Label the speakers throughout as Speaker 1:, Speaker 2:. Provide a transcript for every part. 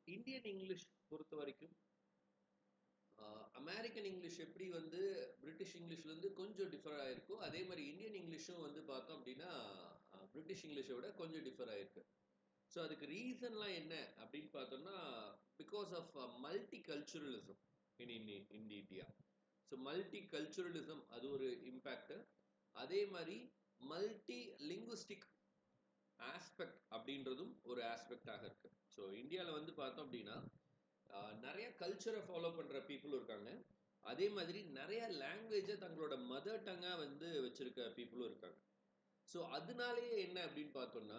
Speaker 1: Indian English பொறுத்த வரைக்கும் American English எப்படி வந்து பிரிட்டிஷ் இங்கிலீஷ்லேருந்து கொஞ்சம் டிஃபர் ஆயிருக்கோ அதே மாதிரி இந்தியன் இங்கிலீஷும் வந்து பார்த்தோம் அப்படின்னா பிரிட்டிஷ் இங்கிலீஷை விட கொஞ்சம் டிஃபர் ஆயிருக்கு ஸோ அதுக்கு ரீசன்லாம் என்ன அப்படின்னு பார்த்தோம்னா because of multiculturalism in in in India so multiculturalism அது ஒரு இம்பேக்ட் அதே மாதிரி மல்டி லிங்குஸ்டிக் ஆஸ்பெக்ட் அப்படின்றதும் ஒரு ஆஸ்பெக்டாக இருக்கு ஸோ இந்தியாவில் வந்து பார்த்தோம் அப்படின்னா நிறைய கல்ச்சரை ஃபாலோ பண்ணுற பீப்புளும் இருக்காங்க அதே மாதிரி நிறைய லாங்குவேஜை தங்களோட மதர் டங்காக வந்து வச்சிருக்க பீப்புளும் இருக்காங்க ஸோ அதனாலேயே என்ன அப்படின்னு பார்த்தோம்னா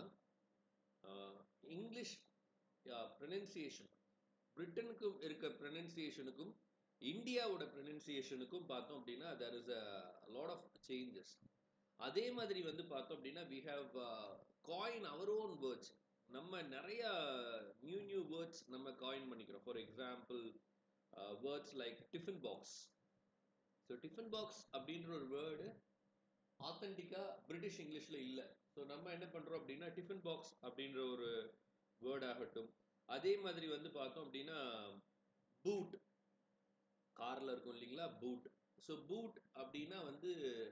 Speaker 1: இங்கிலீஷ் ப்ரொனன்சியேஷன் பிரிட்டனுக்கும் இருக்க ப்ரொனன்சியேஷனுக்கும் இந்தியாவோட ப்ரொனன்சியேஷனுக்கும் பார்த்தோம் அப்படின்னா there is a lot of changes அதே மாதிரி வந்து பார்த்தோம் அப்படின்னா we have coin our own words நம்ம நிறைய நியூ நியூ வேர்ட்ஸ் நம்ம காயின் பண்ணிக்கிறோம் for example words like tiffin box so tiffin box அப்படின்ற ஒரு வேர்டு ஆத்தென்டிக்காக பிரிட்டிஷ் இங்கிலீஷில் இல்லை ஸோ நம்ம என்ன பண்ணுறோம் அப்படின்னா டிஃபன் பாக்ஸ் அப்படின்ற ஒரு வேர்ட் ஆகட்டும் அதே மாதிரி வந்து பார்த்தோம் அப்படின்னா பூட் காரில் இருக்கும் இல்லைங்களா பூட் ஸோ பூட் அப்படின்னா வந்து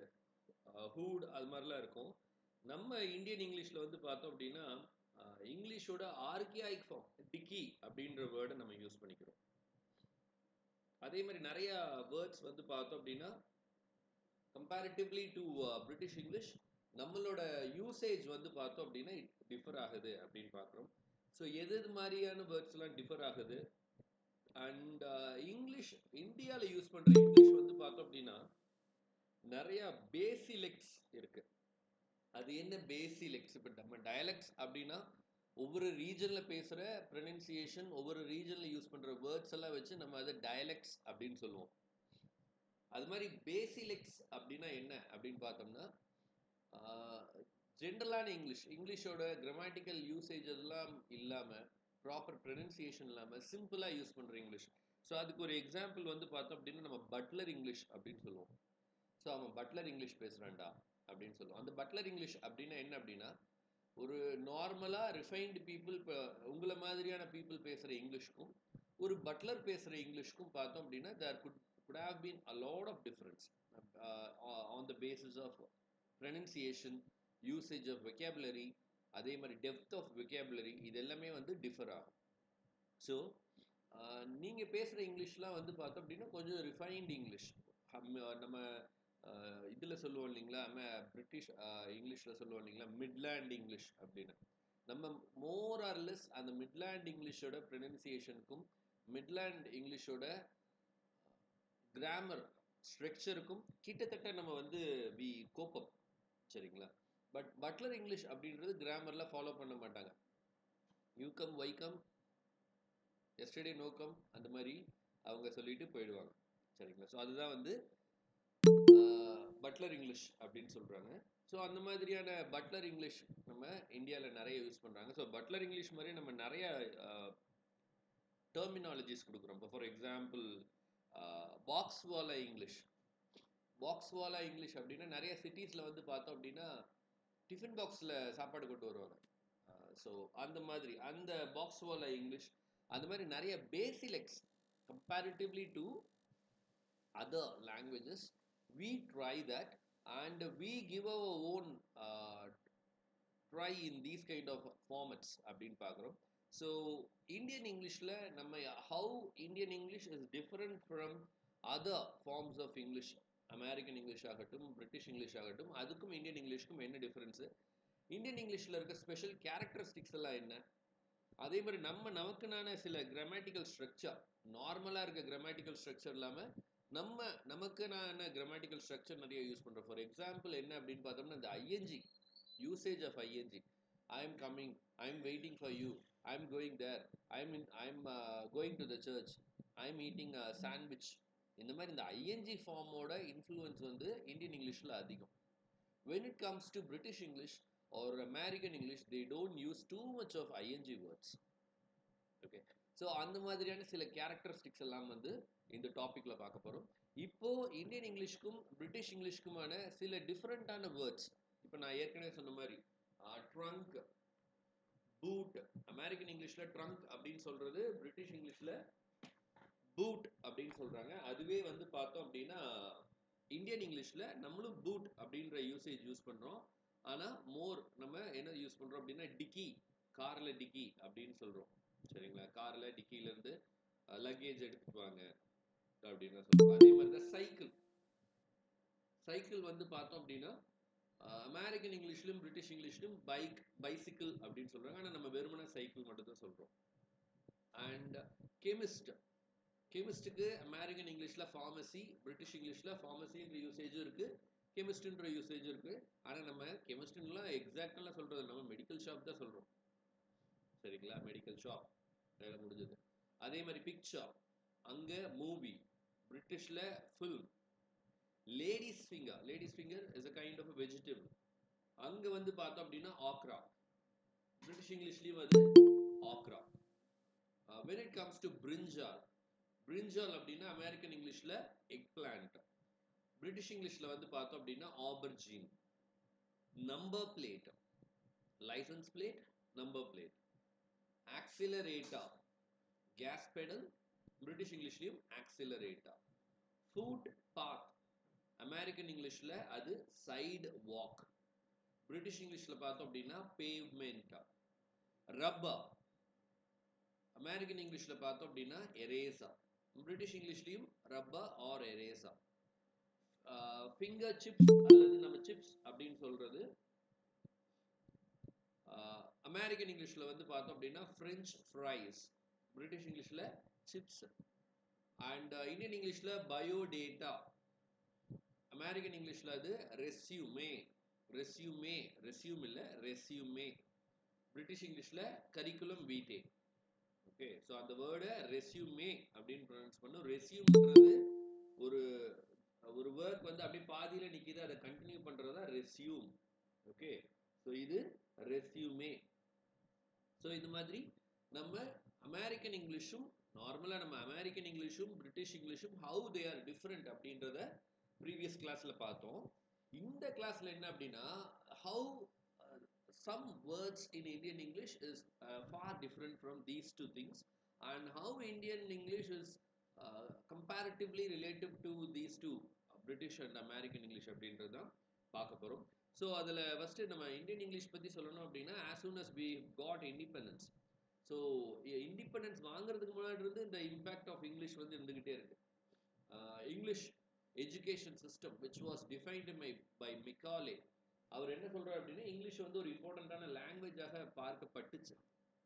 Speaker 1: ஹூட் அது மாதிரிலாம் இருக்கும் நம்ம இந்தியன் இங்கிலீஷில் வந்து பார்த்தோம் அப்படின்னா இங்கிலீஷோட ஆர்கியாயிக் ஃபார்ம் டிக்கி அப்படின்ற வேர்டை நம்ம யூஸ் பண்ணிக்கிறோம் அதே மாதிரி நிறைய வேர்ட்ஸ் வந்து பார்த்தோம் அப்படின்னா கம்பேரிட்டிவ்லி டு பிரிட்டிஷ் இங்கிலீஷ் நம்மளோட யூசேஜ் வந்து பார்த்தோம் அப்படின்னா டிஃபர் ஆகுது அப்படின்னு பார்க்குறோம் ஸோ எது எது மாதிரியான வேர்ட்ஸ்லாம் டிஃபர் ஆகுது அண்ட் இங்கிலீஷ் இந்தியாவில் யூஸ் பண்ணுற இங்கிலீஷ் வந்து பார்த்தோம் அப்படின்னா நிறையா பேசிலெக்ஸ் இருக்கு அது என்ன பேசிலெக்ஸ் இப்போ நம்ம டயலெக்ட்ஸ் அப்படின்னா ஒவ்வொரு ரீஜனில் பேசுகிற ப்ரொனன்சியேஷன் ஒவ்வொரு ரீஜனில் யூஸ் பண்ணுற வேர்ட்ஸ் எல்லாம் வச்சு நம்ம அதை டயலெக்ட்ஸ் அப்படின்னு சொல்லுவோம் அது மாதிரி பேசிலெக்ஸ் அப்படின்னா என்ன அப்படின்னு பார்த்தோம்னா ஜென்ரலான இங்கிலீஷ் இங்கிலீஷோட கிராமட்டிக்கல் யூசேஜ் எல்லாம் இல்லாமல் ப்ராப்பர் ப்ரொனன்சியேஷன் இல்லாமல் சிம்பிளாக யூஸ் பண்ணுற இங்கிலீஷ் ஸோ அதுக்கு ஒரு எக்ஸாம்பிள் வந்து பார்த்தோம் அப்படின்னா நம்ம பட்லர் இங்கிலீஷ் அப்படின்னு சொல்லுவோம் ஸோ அவன் பட்லர் இங்கிலீஷ் பேசுகிறான்டா அப்படின்னு சொல்லுவோம் அந்த பட்லர் இங்கிலீஷ் அப்படின்னா என்ன அப்படின்னா ஒரு நார்மலாக ரிஃபைன்டு பீப்புள் இப்போ உங்களை மாதிரியான பீப்புள் பேசுகிற இங்கிலீஷ்க்கும் ஒரு பட்லர் பேசுகிற இங்கிலீஷ்க்கும் பார்த்தோம் அப்படின்னா there could could have been a lot of difference on the basis of pronunciation usage of vocabulary அதே மாதிரி டெப்த் ஆஃப் வெக்கேபுலரி இது எல்லாமே வந்து டிஃபர் ஆகும் ஸோ நீங்கள் பேசுகிற இங்கிலீஷ்லாம் வந்து பார்த்தோம் அப்படின்னா கொஞ்சம் ரிஃபைன்டு இங்கிலீஷ் நம்ம இதில் சொல்லுவோம் இல்லைங்களா நம்ம பிரிட்டிஷ் இங்கிலீஷில் சொல்லுவோம் இல்லைங்களா மிட்லேண்ட் இங்கிலீஷ் அப்படின்னு நம்ம மோர் ஆர்லெஸ் அந்த மிட்லேண்ட் இங்கிலீஷோட ப்ரொனன்சியேஷனுக்கும் மிட்லேண்ட் இங்கிலீஷோட கிராமர் ஸ்ட்ரக்சருக்கும் கிட்டத்தட்ட நம்ம வந்து வி கோப்பப் சரிங்களா பட் பட்லர் இங்கிலீஷ் அப்படின்றது கிராமரில் ஃபாலோ பண்ண மாட்டாங்க you come why come yesterday no come அந்த மாதிரி அவங்க சொல்லிட்டு போயிடுவாங்க சரிங்களா ஸோ அதுதான் வந்து பட்லர் இங்கிலீஷ் அப்படின்னு சொல்கிறாங்க ஸோ அந்த மாதிரியான பட்லர் இங்கிலீஷ் நம்ம இந்தியாவில் நிறைய யூஸ் பண்ணுறாங்க ஸோ பட்லர் இங்கிலீஷ் மாதிரி நம்ம நிறைய டெர்மினாலஜிஸ் கொடுக்குறோம் இப்போ for example box wallah English box wallah English அப்படின்னா நிறைய சிட்டிஸில் வந்து பார்த்தோம் அப்படின்னா டிஃபன் பாக்ஸில் சாப்பாடு கொண்டு வருவாங்க ஸோ அந்த மாதிரி அந்த பாக்ஸ் வாலா இங்கிலீஷ் அந்த மாதிரி நிறைய basilects comparatively to other languages we try that and we give our own uh, try in these kind of formats அப்படின்னு பார்க்குறோம் ஸோ இந்தியன் இங்கிலீஷில் நம்ம how Indian English is different from other forms of English American English ஆகட்டும் British English ஆகட்டும் அதுக்கும் Indian இங்கிலீஷ்க்கும் என்ன difference Indian இங்கிலீஷில் இருக்க ஸ்பெஷல் கேரக்டரிஸ்டிக்ஸ் எல்லாம் என்ன அதே மாதிரி நம்ம நமக்குனான சில கிராமட்டிக்கல் ஸ்ட்ரக்சர் நார்மலாக இருக்க கிராமட்டிக்கல் ஸ்ட்ரக்சர் இல்லாமல் நம்ம நமக்கு நான் கிராமட்டிக்கல் ஸ்ட்ரக்சர் நிறைய யூஸ் பண்ணுறோம் ஃபார் எக்ஸாம்பிள் என்ன அப்படின்னு பார்த்தோம்னா இந்த ING usage of ING I am coming I am waiting for you I am going there I am in I am going to the church I am eating sandwich இந்த மாதிரி இந்த ING ஃபார்மோட influence வந்து Indian இங்கிலீஷில் அதிகம் when it comes to British English or American English they don't use too much of ING words okay so அந்த மாதிரியான சில கேரக்டரிஸ்டிக்ஸ் எல்லாம் வந்து இந்த டாப்பிக்கில் பார்க்க போகிறோம் இப்போ இந்தியன் இங்கிலீஷ்க்கும் பிரிட்டிஷ் இங்கிலீஷ்க்குமான சில டிஃப்ரெண்ட்டான வேர்ட்ஸ் இப்போ நான் ஏற்கனவே சொன்ன மாதிரி ட்ரங்க் பூட் அமெரிக்கன் இங்கிலீஷ்ல ட்ரங்க் அப்படின்னு சொல்றது பிரிட்டிஷ் இங்கிலீஷ்ல பூட் அப்படின்னு சொல்றாங்க அதுவே வந்து பார்த்தோம் அப்படின்னா இந்தியன் இங்கிலீஷ்ல நம்மளும் பூட் அப்படின்ற யூசேஜ் யூஸ் பண்றோம் ஆனா மோர் நம்ம என்ன யூஸ் பண்றோம் அப்படின்னா டிக்கி கார்ல டிக்கி அப்படின்னு சொல்றோம் சரிங்களா கார்ல டிக்கில இருந்து லக்கேஜ் எடுத்துட்டு வாங்க அப்படின்னு சொல்றோம் அதே மாதிரி தான் சைக்கிள் சைக்கிள் வந்து பார்த்தோம் அப்படின்னா அமெரிக்கன் இங்கிலீஷ்லயும் பிரிட்டிஷ் இங்கிலீஷ்லயும் பைக் பைசிக்கிள் அப்படின்னு சொல்றாங்க ஆனா நம்ம வெறுமனே சைக்கிள் மட்டும் தான் சொல்றோம் அண்ட் கெமிஸ்ட் கெமிஸ்டுக்கு அமெரிக்கன் இங்கிலீஷ்ல ஃபார்மசி பிரிட்டிஷ் இங்கிலீஷ்ல ஃபார்மசின்ற யூசேஜும் இருக்கு கெமிஸ்ட்ன்ற யூசேஜும் இருக்கு ஆனா நம்ம கெமிஸ்ட்ரிலாம் எக்ஸாக்டெல்லாம் சொல்றது நம்ம மெடிக்கல் ஷாப் தான் சொல்றோம் சரிங்களா மெடிக்கல் ஷாப் வேலை முடிஞ்சது அதே மாதிரி பிக்சர் அங்க மூவி பிரிட்டிஷ்ல film ladies finger ladies finger is a kind of vegetable அங்க வந்து பார்த்தோம் அப்படின்னா ஆக்ரா பிரிட்டிஷ் இங்கிலீஷ்லயும் அது okra when it comes to brinjal brinjal அப்படின்னா அமெரிக்கன் இங்கிலீஷ்ல எக் பிளான்ட் பிரிட்டிஷ் இங்கிலீஷ்ல வந்து பார்த்தோம் அப்படின்னா aubergine number plate licence plate number plate accelerator gas pedal British இங்கிலீஷ்லயும் ஆக்சிலரேட்டா ஃபுட் பாத் அமெரிக்கன் இங்கிலீஷ்ல அது சைடு வாக் பிரிட்டிஷ் இங்கிலீஷ்ல பார்த்தோம் அப்படின்னா பேவ்மெண்ட் ரப்பர் அமெரிக்கன் இங்கிலீஷ்ல பார்த்தோம் அப்படின்னா எரேசா பிரிட்டிஷ் இங்கிலீஷ்லயும் rubber or eraser finger chips அல்லது நம்ம சிப்ஸ் அப்படின்னு சொல்றது அமெரிக்கன் இங்கிலீஷ்ல வந்து பார்த்தோம் அப்படின்னா ஃப்ரெஞ்ச் ஃப்ரைஸ் பிரிட்டிஷ் இங்கிலீஷ்ல சிப்ஸ் அண்ட் இந்தியன் இங்கிலீஷ்ல பயோடேட்டா அமெரிக்கன் இங்கிலீஷ்ல அது ரெஸ்யூமே ரெஸ்யூமே ரெஸ்யூம் இல்ல ரெஸ்யூமே பிரிட்டிஷ் இங்கிலீஷ்ல கரிக்குலம் வீட்டே ஓகே ஸோ அந்த வேர்டை ரெஸ்யூமே அப்படின்னு ப்ரொனவுன்ஸ் பண்ணும் ரெஸ்யூம்ன்றது ஒரு ஒரு ஒர்க் வந்து அப்படியே பாதியில நிக்குது அதை கண்டினியூ பண்றதா ரெஸ்யூம் ஓகே ஸோ இது ரெஸ்யூமே ஸோ இது மாதிரி நம்ம அமெரிக்கன் இங்கிலீஷும் நார்மலா நம்ம அமெரிக்கன் இங்கிலீஷும் பிரிட்டிஷ் இங்கிலீஷும் ஹவு தே ஆர் டிஃப்ரெண்ட் அப்படின்றத ப்ரீவியஸ் கிளாஸ்ல பார்த்தோம் இந்த கிளாஸ்ல என்ன அப்படின்னா how some words in Indian English is uh, far different from these two things and how Indian English is uh, comparatively relative to these two uh, British and American English அப்படின்றது தான் பார்க்க போகிறோம் ஸோ அதில் first நம்ம Indian English பற்றி சொல்லணும் அப்படின்னா as soon as we got independence so independence வாங்குறதுக்கு முன்னாடி இருந்து இந்த இம்பேக்ட் ஆஃப் இங்கிலீஷ் வந்து இருந்துகிட்டே இருக்கு English education system which was defined my by Macaulay அவர் என்ன சொல்றாரு அப்படின்னா இங்கிலீஷ் வந்து ஒரு இம்பார்ட்டண்ட்டான லாங்குவேஜாக பார்க்கப்பட்டுச்சு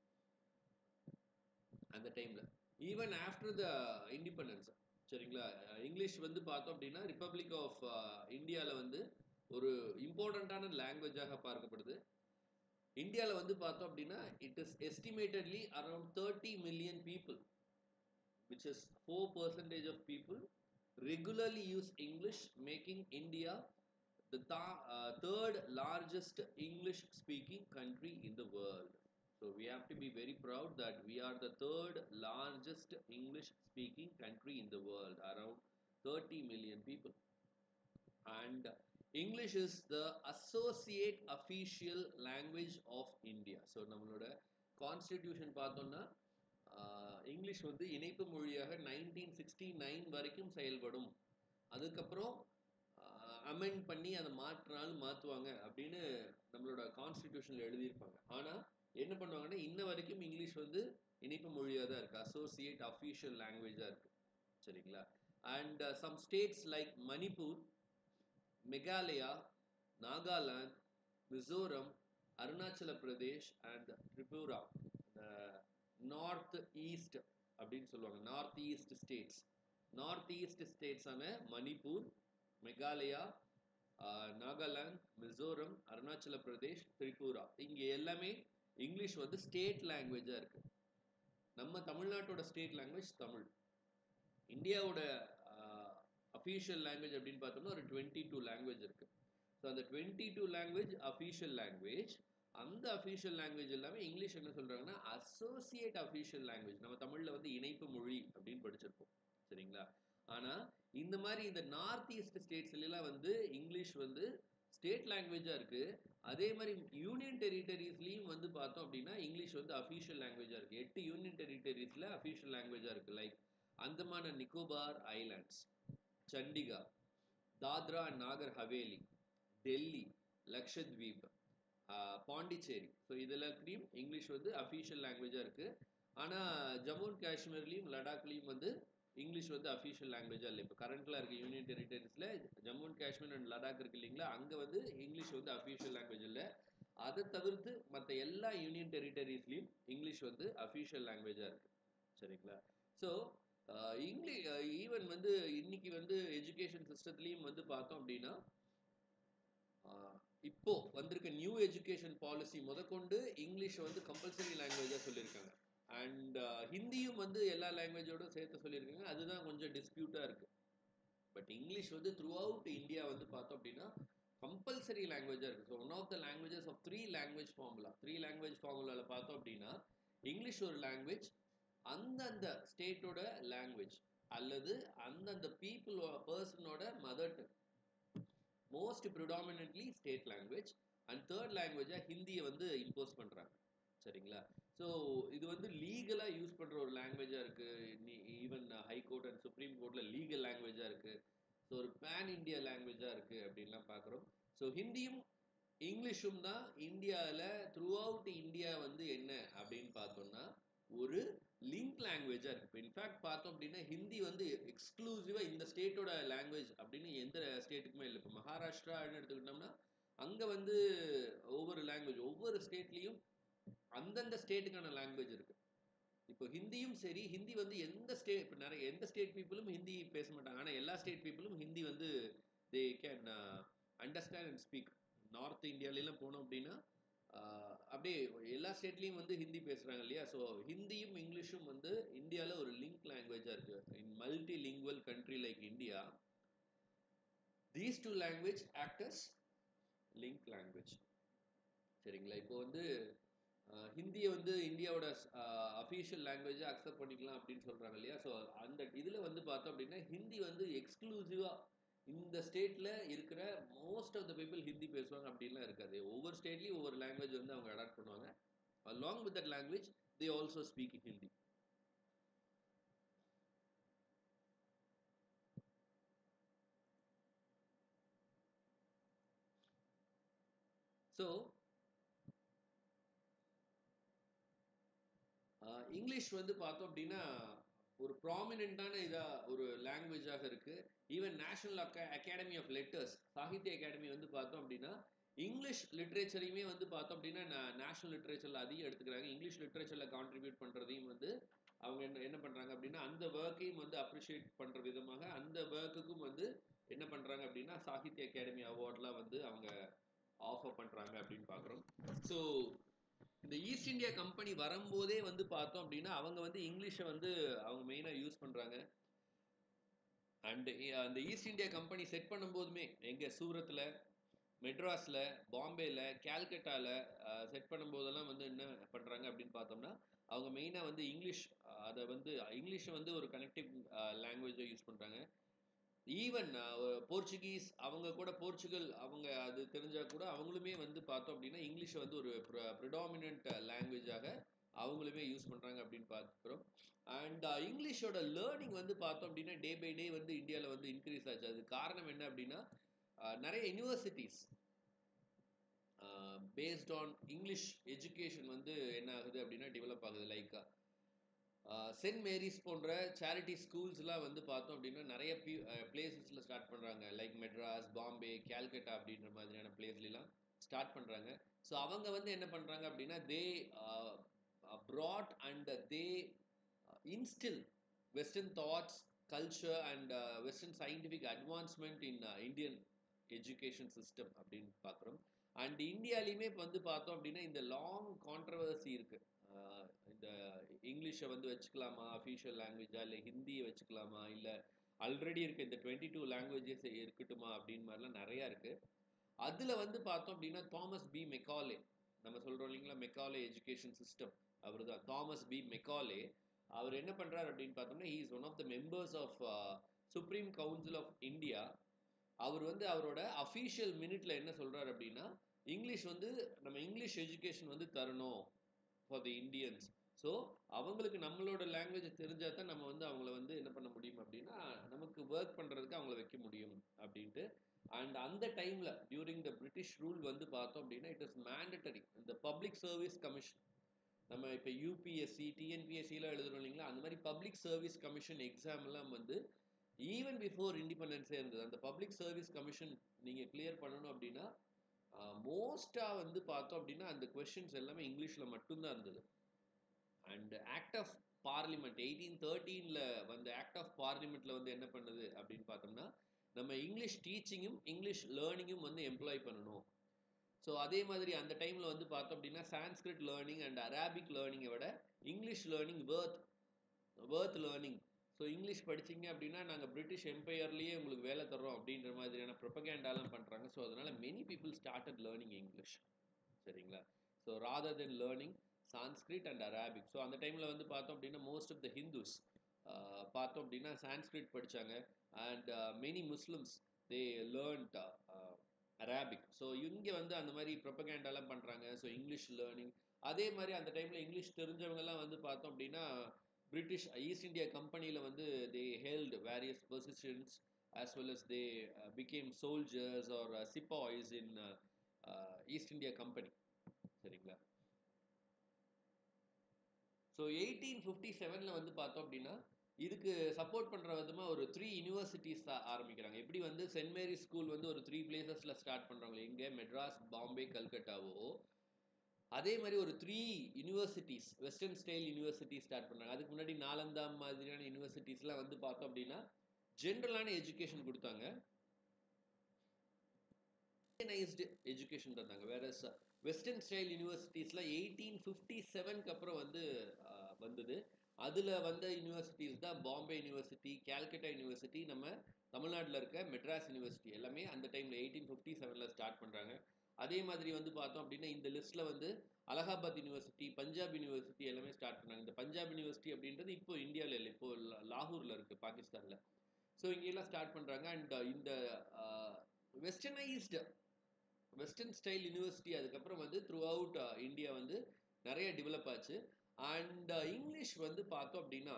Speaker 1: அந்த டைம்ல ஈவன் ஆஃப்டர் த இண்டிபெண்டன்ஸ் சரிங்களா இங்கிலீஷ் வந்து பார்த்தோம் அப்படின்னா ரிப்பப்ளிக் ஆஃப் இந்தியாவில் வந்து ஒரு இம்பார்ட்டண்ட்டான லாங்குவேஜாக பார்க்கப்படுது இந்தியாவில் வந்து பார்த்தோம் அப்படின்னா it is estimatedly around thirty million people which is four percentage of people regularly use English making India the th- uh, third largest English speaking country in the world. So we have to be very proud that we are the third largest English speaking country in the world, around 30 million people. And English is the associate official language of India. So நம்மளோட constitution பார்த்தோம்னா English வந்து இணைப்பு மொழியாக nineteen sixty nine வரைக்கும் செயல்படும் அதுக்கப்புறம் amend பண்ணி அதை மாற்றினாலும் மாற்றுவாங்க அப்படின்னு நம்மளோட கான்ஸ்டிடியூஷனில் எழுதியிருப்பாங்க ஆனால் என்ன பண்ணுவாங்கன்னா இன்ன வரைக்கும் இங்கிலீஷ் வந்து இணைப்பு மொழியாக தான் இருக்குது அசோசியேட் அஃபீஷியல் லாங்குவேஜாக இருக்குது சரிங்களா and some states like Manipur Meghalaya Nagaland Mizoram Arunachal Pradesh and Tripura north east அப்படின்னு சொல்லுவாங்க north east states north east ஸ்டேட்ஸான மணிப்பூர் மெகாலயா நாகாலாந்து மிசோரம் அருணாச்சல பிரதேஷ் திரிபுரா இங்கே எல்லாமே இங்கிலீஷ் வந்து ஸ்டேட் லாங்குவேஜாக இருக்கு நம்ம தமிழ்நாட்டோட ஸ்டேட் லாங்குவேஜ் தமிழ் இந்தியாவோட அஃபீஷியல் லாங்குவேஜ் அப்படின்னு பார்த்தோம்னா ஒரு டுவெண்ட்டி டூ லாங்குவேஜ் இருக்கு ஸோ அந்த twenty two language official language அந்த அஃபீஷியல் லாங்குவேஜ் எல்லாமே இங்கிலீஷ் என்ன சொல்றாங்கன்னா அசோசியேட் அஃபீஷியல் லாங்குவேஜ் நம்ம தமிழ்ல வந்து இணைப்பு மொழி அப்படின்னு படிச்சிருப்போம் சரிங்களா ஆனா இந்த மாதிரி இந்த நார்த் ஈஸ்ட் ஸ்டேட்ஸ்ல எல்லாம் வந்து இங்கிலீஷ் வந்து ஸ்டேட் லாங்குவேஜா இருக்கு அதே மாதிரி யூனியன் டெரிட்டரிஸ்லயும் வந்து பார்த்தோம் அப்படின்னா இங்கிலீஷ் வந்து அஃபீஷியல் லாங்குவேஜா இருக்கு எட்டு யூனியன் டெரிட்டரிஸ்ல அஃபீஷியல் லாங்குவேஜா இருக்கு like Andaman and Nicobar islands Chandigarh Dadra and Nagar Haveli Delhi Lakshadweep ah Pondicherry so இதுலயும் இங்கிலீஷ் வந்து அஃபீஷியல் லாங்குவேஜாக இருக்குது ஆனால் ஜம்மு அண்ட் காஷ்மீர்லேயும் லடாக்லேயும் வந்து இங்கிலீஷ் வந்து அஃபீஷியல் லாங்குவேஜாக இல்லை இப்போ கரண்ட்டில் இருக்க யூனியன் டெரிட்டரிஸில் ஜம்மு அண்ட் காஷ்மீர் அண்ட் லடாக் இருக்கு இல்லைங்களா அங்கே வந்து இங்கிலீஷ் வந்து அஃபீஷியல் லாங்குவேஜ் இல்லை அதை தவிர்த்து மற்ற எல்லா யூனியன் டெரிட்டரிஸ்லையும் இங்கிலீஷ் வந்து அஃபீஷியல் லாங்குவேஜாக இருக்குது சரிங்களா ஸோ இங்கிலீஷ் ஈவன் வந்து இன்னைக்கு வந்து எஜுகேஷன் சிஸ்டத்துலேயும் வந்து பார்த்தோம் அப்படின்னா ஆஹ் இப்போ வந்திருக்க நியூ எஜுகேஷன் பாலிசி முதற்கொண்டு இங்கிலீஷ் வந்து கம்பல்சரி லாங்குவேஜாக சொல்லியிருக்காங்க அண்ட் ஹிந்தியும் வந்து எல்லா லாங்குவேஜோட சேர்த்து சொல்லியிருக்காங்க அதுதான் கொஞ்சம் டிஸ்பியூட்டாக இருக்கு பட் இங்கிலீஷ் வந்து த்ரூ அவுட் இந்தியா வந்து பார்த்தோம் அப்படின்னா கம்பல்சரி லாங்குவேஜாக இருக்குது so one of the languages of three language formula three language ஃபார்முலாவில் பார்த்தோம் அப்படின்னா இங்கிலீஷ் ஒரு லாங்குவேஜ் அந்தந்த ஸ்டேட்டோட லாங்குவேஜ் அல்லது அந்தந்த பீப்புள் பர்சனோட mother tongue most predominantly state language and third லாங்குவேஜாக ஹிந்தியை வந்து இம்போஸ் பண்ணுறாங்க சரிங்களா ஸோ இது வந்து லீகலாக யூஸ் பண்ணுற ஒரு லாங்குவேஜாக இருக்குது ஈவன் ஹைகோர்ட் அண்ட் சுப்ரீம் கோர்ட்டில் லீகல் லாங்குவேஜாக இருக்குது ஸோ ஒரு பேன் இந்தியா லாங்குவேஜாக இருக்குது அப்படின்லாம் பார்க்குறோம் ஸோ ஹிந்தியும் இங்கிலீஷும் தான் இந்தியாவில் த்ரூ அவுட் இந்தியா வந்து என்ன அப்படின்னு பார்த்தோம்னா ஒரு லிங்க் லாங்குவேஜாக இருக்குது இப்போ இன்ஃபேக்ட் பார்த்தோம் அப்படின்னா ஹிந்தி வந்து எக்ஸ்க்ளூசிவாக இந்த ஸ்டேட்டோட லாங்குவேஜ் அப்படின்னு எந்த ஸ்டேட்டுக்குமே இல்லை இப்போ மகாராஷ்டிரான்னு எடுத்துக்கிட்டோம்னா அங்கே வந்து ஒவ்வொரு லாங்குவேஜ் ஒவ்வொரு ஸ்டேட்லேயும் அந்தந்த ஸ்டேட்டுக்கான லாங்குவேஜ் இருக்கு இப்போ ஹிந்தியும் சரி ஹிந்தி வந்து எந்த ஸ்டேட் இப்போ நிறைய எந்த ஸ்டேட் பீப்புளும் ஹிந்தி பேச மாட்டாங்க ஆனால் எல்லா ஸ்டேட் பீப்புளும் ஹிந்தி வந்து they can understand and speak north இந்தியாவிலாம் போனோம் அப்படின்னா ஆஹ் அப்படியே எல்லா ஸ்டேட்லேயும் வந்து ஹிந்தி பேசுகிறாங்க இல்லையா ஸோ ஹிந்தியும் இங்கிலீஷும் வந்து இந்தியாவில் ஒரு லிங்க் லாங்குவேஜாக இருக்குது in multilingual country like India these two language acts as link language சரிங்களா இப்போ வந்து ஆஹ் ஹிந்தியை வந்து இந்தியாவோட அஃபீஷியல் லாங்குவேஜாக அக்செப்ட் பண்ணிக்கலாம் அப்படின்னு சொல்கிறாங்க இல்லையா ஸோ அந்த இதில் வந்து பார்த்தோம் அப்படின்னா ஹிந்தி வந்து எக்ஸ்க்ளூசிவாக இந்த ஸ்டேட்டில் இருக்கிற most of the people Hindi பேசுவாங்க அப்படின்லாம் இருக்காது ஒவ்வொரு ஸ்டேட்லேயும் ஒவ்வொரு லாங்குவேஜ் வந்து அவங்க அடாப்ட் பண்ணுவாங்க along with that language they also speak Hindi so English வந்து பார்த்தோம் அப்படின்னா ஒரு ப்ராமினெண்ட்டான இதாக ஒரு லாங்குவேஜாக இருக்கு even national aka academy of letters Sahitya Akademi வந்து பார்த்தோம் அப்படின்னா இங்கிலீஷ் லிட்ரேச்சரையுமே வந்து பார்த்தோம் அப்படின்னா நேஷனல் லிட்ரேச்சரில் அதிகம் எடுத்துக்கிறாங்க இங்கிலீஷ் லிட்ரேச்சரில் கான்ட்ரிபியூட் பண்ணுறதையும் வந்து அவங்க என்ன என்ன பண்ணுறாங்க அப்படின்னா அந்த ஒர்க்கையும் வந்து அப்ரிஷியேட் பண்ணுற விதமாக அந்த ஒர்க்குக்கும் வந்து என்ன பண்ணுறாங்க அப்படின்னா சாகித்ய அகாடமி அவார்ட்லாம் வந்து அவங்க ஆஃபர் பண்ணுறாங்க அப்படின்னு பார்க்குறோம் ஸோ இந்த ஈஸ்ட் இந்தியா கம்பெனி வரும்போதே வந்து பார்த்தோம் அப்படின்னா அவங்க வந்து இங்கிலீஷை வந்து அவங்க மெயினாக யூஸ் பண்ணுறாங்க அண்ட் அந்த ஈஸ்ட் இந்தியா கம்பெனி செட் பண்ணும்போதுமே எங்கே சூரத்தில் மெட்ராஸில் பாம்பேயில் கேல்கட்டாவில் செட் பண்ணும்போதெல்லாம் வந்து என்ன பண்ணுறாங்க அப்படின்னு பார்த்தோம்னா அவங்க மெயினாக வந்து இங்கிலீஷ் அதை வந்து இங்கிலீஷை வந்து ஒரு கனெக்டிவ் லாங்குவேஜாக யூஸ் பண்ணுறாங்க ஈவன் போர்ச்சுகீஸ் அவங்க கூட போர்ச்சுகல் அவங்க அது தெரிஞ்சால் கூட அவங்களுமே வந்து பார்த்தோம் அப்படின்னா இங்கிலீஷை வந்து ஒரு ப்ரிடாமினன்ட் லாங்குவேஜாக அவங்களுமே யூஸ் பண்ணுறாங்க அப்படின்னு பார்க்குறோம் அண்ட் இங்கிலீஷோட லேர்னிங் வந்து பார்த்தோம் அப்படின்னா டே பை டே வந்து இந்தியாவில் வந்து இன்க்ரீஸ் ஆச்சு அது காரணம் என்ன அப்படின்னா நிறைய universities based on English education வந்து என்ன ஆகுது அப்படின்னா டெவலப் ஆகுது லைக் சென்ட் மேரிஸ் போன்ற சேரிட்டி ஸ்கூல்ஸ்லாம் வந்து பார்த்தோம் அப்படின்னா நிறைய பி பிளேசஸில் ஸ்டார்ட் பண்ணுறாங்க லைக் மெட்ராஸ் பாம்பே கேல்கட்டா அப்படின்ற மாதிரியான பிளேஸ்லாம் ஸ்டார்ட் பண்ணுறாங்க ஸோ அவங்க வந்து என்ன பண்ணுறாங்க அப்படின்னா they brought and they instil western thoughts culture and western scientific advancement in Indian education system அப்படின்னு பார்க்குறோம் அண்ட் இந்தியாலையுமே இப்போ வந்து பார்த்தோம் அப்படின்னா இந்த லாங் கான்ட்ரவர்சி இருக்குது இந்த இங்கிலீஷை வந்து வச்சுக்கலாமா அஃபீஷியல் லாங்குவேஜா இல்லை ஹிந்தியை வச்சுக்கலாமா இல்லை ஆல்ரெடி இருக்க இந்த டுவெண்ட்டி டூ லாங்குவேஜஸ் இருக்கட்டுமா அப்படின்னு மாதிரிலாம் நிறையா இருக்குது அதில் வந்து பார்த்தோம் அப்படின்னா தாமஸ் பி மெக்காலே நம்ம சொல்கிறோம் இல்லைங்களா மெக்காலே எஜுகேஷன் சிஸ்டம் அவர் தான் தாமஸ் பி மெக்காலே அவர் என்ன பண்ணுறாரு அப்படின்னு பார்த்தோம்னா he is one of the members of supreme council of India அவர் வந்து அவரோட அஃபீஷியல் மினிட்ல என்ன சொல்றாரு அப்படின்னா இங்கிலீஷ் வந்து நம்ம இங்கிலீஷ் எஜுகேஷன் வந்து தரணும் ஃபார் தி இந்தியன்ஸ் ஸோ அவங்களுக்கு நம்மளோட லாங்குவேஜ் தெரிஞ்சால் தான் நம்ம வந்து அவங்கள வந்து என்ன பண்ண முடியும் அப்படின்னா நமக்கு ஒர்க் பண்ணுறதுக்கு அவங்கள வைக்க முடியும் அப்படின்ட்டு அண்ட் அந்த டைமில் டியூரிங் த பிரிட்டிஷ் ரூல் வந்து பார்த்தோம் அப்படின்னா இட் இஸ் மேண்டட்டரி இந்த பப்ளிக் சர்வீஸ் கமிஷன் நம்ம இப்போ யூபிஎஸ்சி டிஎன்பிஎஸ்சிலாம் எழுதுறோம் இல்லைங்களா அந்த மாதிரி பப்ளிக் சர்வீஸ் கமிஷன் எக்ஸாம்லாம் வந்து ஈவன் பிஃபோர் இண்டிபெண்டன்ஸே இருந்தது அந்த பப்ளிக் சர்வீஸ் கமிஷன் நீங்கள் கிளியர் பண்ணணும் அப்படின்னா மோஸ்ட்டாக வந்து பார்த்தோம் அப்படின்னா அந்த கொஷின்ஸ் எல்லாமே இங்கிலீஷில் மட்டும்தான் இருந்தது and act of parliament eighteen தேர்ட்டீனில் வந்து ஆக்ட் ஆஃப் பார்லிமெண்ட்டில் வந்து என்ன பண்ணுது அப்படின்னு பார்த்தோம்னா நம்ம இங்கிலீஷ் டீச்சிங்கும் இங்கிலீஷ் லேர்னிங்கும் வந்து எம்ப்ளாய் பண்ணணும் ஸோ அதே மாதிரி அந்த டைமில் வந்து பார்த்தோம் அப்படின்னா சான்ஸ்கிரிட் லேர்னிங் அண்ட் அரேபிக் லேர்னிங்கை விட English learning worth worth learning so English படிச்சிங்க அப்படின்னா நாங்கள் பிரிட்டிஷ் எம்பையர்லேயே உங்களுக்கு வேலை தர்றோம் அப்படின்ற மாதிரியான ப்ரொபகேண்டாலாம் பண்ணுறாங்க ஸோ அதனால் many people started learning English சரிங்களா so rather than learning Sanskrit and Arabic so அந்த டைமில் வந்து பார்த்தோம் அப்படின்னா மோஸ்ட் ஆஃப் த ஹிந்துஸ் பார்த்தோம் அப்படின்னா சான்ஸ்கிரிட் படித்தாங்க and many Muslims they learnt Arabic so இங்கே வந்து அந்த மாதிரி ப்ரொபகேண்டாலாம் பண்ணுறாங்க ஸோ இங்கிலீஷ் லேர்னிங் அதே மாதிரி அந்த டைமில் இங்கிலீஷ் தெரிஞ்சவங்கலாம் வந்து பார்த்தோம் அப்படின்னா பிரிட்டிஷ் ஈஸ்ட் இந்தியா கம்பெனியில் வந்து they held various positions as well as they became soldiers or sepoys in East India Company சரிங்களா ஸோ எயிட்டீன் ஃபிஃப்டி செவனில் வந்து பார்த்தோம் அப்படின்னா இதுக்கு சப்போர்ட் பண்ணுற விதமாக ஒரு த்ரீ யூனிவர்சிட்டிஸ் ஆரம்பிக்கிறாங்க எப்படி வந்து சென்ட் மேரி ஸ்கூல் வந்து ஒரு த்ரீ பிளேசஸில் ஸ்டார்ட் பண்ணுறாங்களோ எங்கே மெட்ராஸ் பாம்பே கல்கட்டாவோ அதே மாதிரி ஒரு three universities western style university start பண்ணாங்க அதுக்கு முன்னாடி நாலந்தா மாதிரியான யூனிவர்சிட்டிஸ்லாம் வந்து பார்த்தோம் அப்படின்னா ஜென்ரலான எஜுகேஷன் கொடுத்தாங்க எஜுகேஷன் தந்தாங்க வேற வெஸ்டர்ன் ஸ்டைல் யூனிவர்சிட்டிஸ்ல எயிட்டீன் ஃபிஃப்டி செவனுக்கு அப்புறம் வந்து வந்தது அதில் வந்த யூனிவர்சிட்டிஸ் தான் பாம்பே யூனிவர்சிட்டி கேல்கட்டா யூனிவர்சிட்டி நம்ம தமிழ்நாட்டில் இருக்க மெட்ராஸ் யூனிவர்சிட்டி எல்லாமே அந்த டைமில் எயிட்டீன் ஃபிஃப்டி செவனில் ஸ்டார்ட் பண்ணுறாங்க அதே மாதிரி வந்து பார்த்தோம் அப்படின்னா இந்த லிஸ்ட்டில் வந்து அலகாபாத் யூனிவர்சிட்டி பஞ்சாப் யூனிவர்சிட்டி எல்லாமே ஸ்டார்ட் பண்ணாங்க இந்த பஞ்சாப் யூனிவர்சிட்டி அப்படின்றது இப்போ இந்தியாவில் இல்லை இப்போ லாகூரில் இருக்குது பாகிஸ்தானில் ஸோ இங்கெல்லாம் ஸ்டார்ட் பண்ணுறாங்க அண்ட் இந்த வெஸ்டர்னைஸ்டு வெஸ்டர்ன் ஸ்டைல் யூனிவர்சிட்டி அதுக்கப்புறம் வந்து த்ரூ அவுட் இந்தியா வந்து நிறைய டெவலப் ஆச்சு அண்ட் இங்கிலீஷ் வந்து பார்த்தோம் அப்படின்னா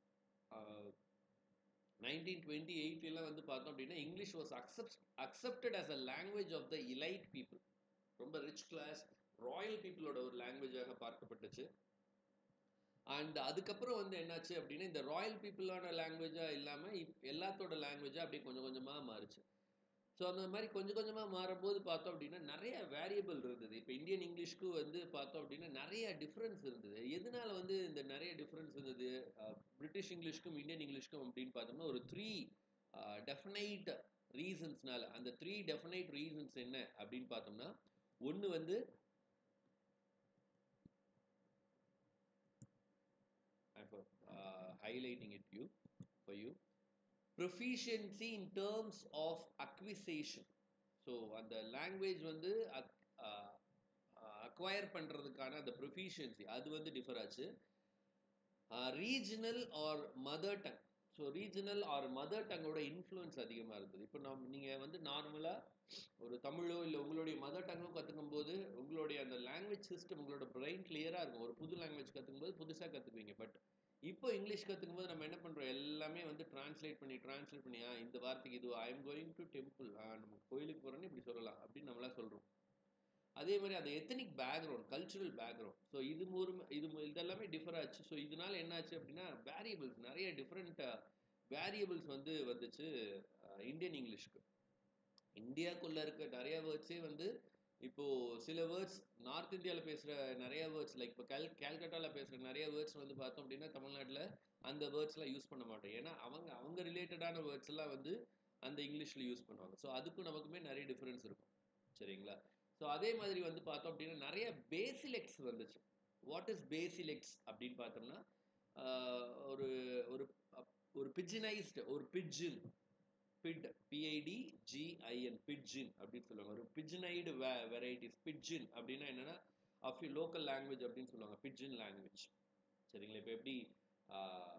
Speaker 1: நைன்டீன் டுவெண்ட்டி எயிட்லாம் வந்து பார்த்தோம் அப்படின்னா English was accept accepted as a language of the elite people ரொம்ப ரிச் கிளாஸ் ராயல் பீப்புளோட ஒரு லாங்குவேஜாக பார்க்கப்பட்டுச்சு அண்ட் அதுக்கப்புறம் வந்து என்னாச்சு அப்படின்னா இந்த ராயல் பீப்புளான லாங்குவேஜாக இல்லாமல் எல்லாத்தோட லாங்குவேஜாக அப்படியே கொஞ்சம் கொஞ்சமாக மாறுச்சு ஸோ அந்த மாதிரி கொஞ்சம் கொஞ்சமாக மாறும்போது பார்த்தோம் அப்படின்னா நிறைய வேரியபிள் இருந்தது இப்போ இந்தியன் இங்கிலீஷ்க்கு வந்து பார்த்தோம் அப்படின்னா நிறைய டிஃப்ரென்ஸ் இருந்தது எதனால வந்து இந்த நிறைய டிஃப்ரென்ஸ் இருந்தது பிரிட்டிஷ் இங்கிலீஷ்க்கும் இந்தியன் இங்கிலீஷ்க்கும் அப்படின்னு பார்த்தோம்னா ஒரு த்ரீ டெஃபினைட் ரீசன்ஸ்னால அந்த த்ரீ டெஃபினைட் ரீசன்ஸ் என்ன அப்படின்னு பார்த்தோம்னா ஒன்று வந்து highlighting it you for you proficiency in terms of acquisition so அந்த லாங்குவேஜ் வந்து அக்வயர் பண்ணுறதுக்கான அந்த ப்ரொஃபிஷியன்சி அது வந்து டிஃபர் ஆச்சு regional or mother tongue so regional or mother டங்கோட இன்ஃப்ளூயன்ஸ் அதிகமாக இருந்தது இப்போ நம் நீங்கள் வந்து நார்மலாக ஒரு தமிழோ இல்லை உங்களுடைய மதர் டங்கோ கற்றுக்கும் போது உங்களுடைய அந்த லாங்குவேஜ் சிஸ்டம் உங்களோட பிரெயின் கிளியராக இருக்கும் ஒரு புது லாங்குவேஜ் கற்றுக்கும் போது புதுசாக கற்றுக்குவீங்க பட் இப்போ இங்கிலீஷ் கற்றுக்கும் போது நம்ம என்ன பண்ணுறோம் எல்லாமே வந்து டிரான்ஸ்லேட் பண்ணி டிரான்ஸ்லேட் பண்ணி ஆ இந்த வார்த்தைக்கு இது I am going to temple ஆ நம்ம கோயிலுக்கு போகிறோன்னு இப்படி சொல்லலாம் அப்படின்னு நம்மளாம் சொல்கிறோம் அதே மாதிரி அந்த ethnic background cultural background so இது மூணு இது இதெல்லாமே டிஃபர் ஆச்சு ஸோ இதனால என்ன ஆச்சு அப்படின்னா வேரியபிள்ஸ் நிறைய டிஃப்ரெண்ட் வேரியபிள்ஸ் வந்து வந்துச்சு இந்தியன் இங்கிலீஷ்க்கு இந்தியாக்குள்ளே இருக்க நிறைய வேர்ட்ஸே வந்து இப்போ சில வேர்ட்ஸ் நார்த் இந்தியாவில் பேசுகிற நிறைய வேர்ட்ஸ் லைக் இப்போ கேல் கேல்கட்டாவில் பேசுகிற நிறைய வேர்ட்ஸ் வந்து பார்த்தோம் அப்படின்னா தமிழ்நாட்டில் அந்த வேர்ட்ஸ்லாம் யூஸ் பண்ண மாட்டோம் ஏன்னா அவங்க அவங்க ரிலேட்டடான வேர்ட்ஸ் எல்லாம் வந்து அந்த இங்கிலீஷில் யூஸ் பண்ணுவாங்க ஸோ அதுக்கும் நமக்குமே நிறைய டிஃப்ரென்ஸ் இருக்கும் சரிங்களா ஸோ அதே மாதிரி வந்து பார்த்தோம் அப்படின்னா நிறைய பேசிலெக்ஸ் வந்துச்சு வாட் இஸ் பேசிலெக்ஸ் அப்படின்னு பார்த்தோம்னா ஒரு ஒரு ஒரு பிஜினைஸ்டு ஒரு பிஜின் பிட் பிஐடி ஜிஐஎன் பிட்ஜின் அப்படின்னு சொல்லுவாங்க ஒரு பிஜினைடு வே வெரைட்டிஸ் பிட்ஜின் அப்படின்னா என்னன்னா ஆஃப் லோக்கல் லாங்குவேஜ் அப்படின்னு சொல்லுவாங்க பிட்ஜின் லாங்குவேஜ் சரிங்களா இப்போ எப்படி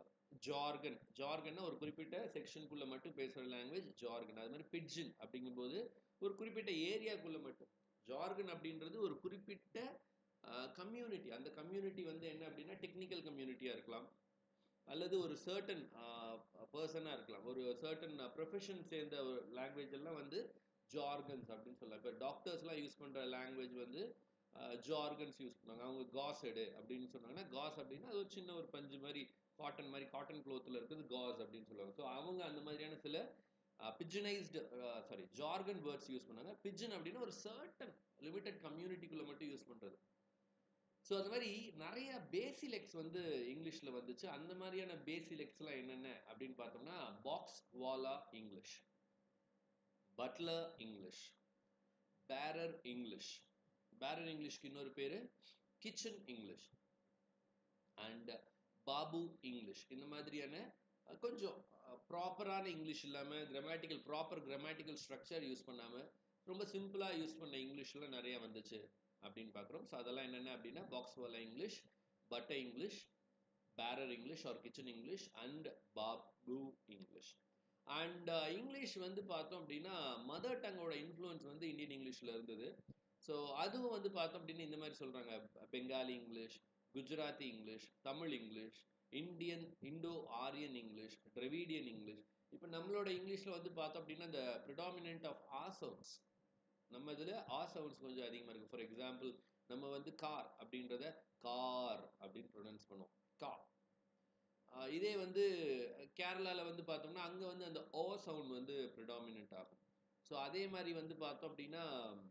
Speaker 1: ஜார்கன் ஜார்கன்னா ஒரு குறிப்பிட்ட செக்ஷனுக்குள்ள மட்டும் பேசுகிற லாங்குவேஜ் ஜார்கன் அது மாதிரி பிட்ஜின் அப்படிங்கும்போது ஒரு குறிப்பிட்ட ஏரியாக்குள்ள மட்டும் ஜார்கன் அப்படின்றது ஒரு குறிப்பிட்ட கம்யூனிட்டி அந்த கம்யூனிட்டி வந்து என்ன அப்படின்னா டெக்னிக்கல் கம்யூனிட்டியாக இருக்கலாம் அல்லது ஒரு சர்டன் பர்சனாக இருக்கலாம் ஒரு சர்டன் ப்ரொஃபஷன் சேர்ந்த ஒரு லாங்குவேஜ் எல்லாம் வந்து ஜார்கன்ஸ் அப்படின்னு சொல்லலாம் இப்போ டாக்டர்ஸ்லாம் யூஸ் பண்ணுற லாங்குவேஜ் வந்து ஜார்கன்ஸ் யூஸ் பண்ணுவாங்க அவங்க காஸ் எடு அப்படின்னு சொன்னாங்கன்னா காஸ் அப்படின்னா அது ஒரு சின்ன ஒரு பஞ்சு மாதிரி காட்டன் மாதிரி காட்டன் க்ளோத்தில் இருக்குது காஸ் அப்படின்னு சொல்லுவாங்க ஸோ அவங்க அந்த மாதிரியான சில pidginised sorry jargon words use பண்ணாங்க பிஜன் அப்படின்னா ஒரு சர்டன் லிமிட்டட் கம்யூனிட்டிக்குள்ளே மட்டும் யூஸ் பண்ணுறது ஸோ அது மாதிரி நிறைய பேசிலெக்ஸ் வந்து இங்கிலீஷில் வந்துச்சு அந்த மாதிரியான பேசிலெக்ஸ்லாம் என்னென்ன அப்படின்னு பார்த்தோம்னா box wallah English butler English bearer English bearer இங்கிலீஷ்க்கு இன்னொரு பேர் kitchen English and babu English இந்த மாதிரியான கொஞ்சம் ப்ராப்பரான இங்கிலீஷ் இல்லாமல் grammatical proper grammatical structure use பண்ணாமல் ரொம்ப சிம்பிளாக யூஸ் பண்ண இங்கிலீஷ்லாம் நிறையா வந்துச்சு அப்படின்னு பார்க்குறோம் ஸோ அதெல்லாம் என்னென்ன அப்படின்னா box wallah English butter English bearer English or kitchen English and babu English and English வந்து பார்த்தோம் அப்படின்னா மதர் டங்கோட இன்ஃப்ளூயன்ஸ் வந்து இந்தியன் இங்கிலீஷில் இருந்தது ஸோ அதுவும் வந்து பார்த்தோம் அப்படின்னா இந்த மாதிரி சொல்கிறாங்க Bengali English Gujarati English Tamil English Indian Indo Aryan English Dravidian English இப்போ நம்மளோட இங்கிலீஷில் வந்து பார்த்தோம் அப்படின்னா இந்த ப்ரிடாமினன்ட் ஆஃப் ஆ சவுண்ட்ஸ் நம்ம இதில் ஆ சவுண்ட்ஸ் கொஞ்சம் அதிகமாக இருக்குது ஃபார் எக்ஸாம்பிள் நம்ம வந்து கார் அப்படின்றத கார் அப்படின்னு ப்ரொனவுன்ஸ் பண்ணுவோம் கார் இதே வந்து கேரளாவில் வந்து பார்த்தோம்னா அங்கே வந்து அந்த ஓ சவுண்ட் வந்து ப்ரிடாமினன்ட் ஆகும் ஸோ அதே மாதிரி வந்து பார்த்தோம் அப்படின்னா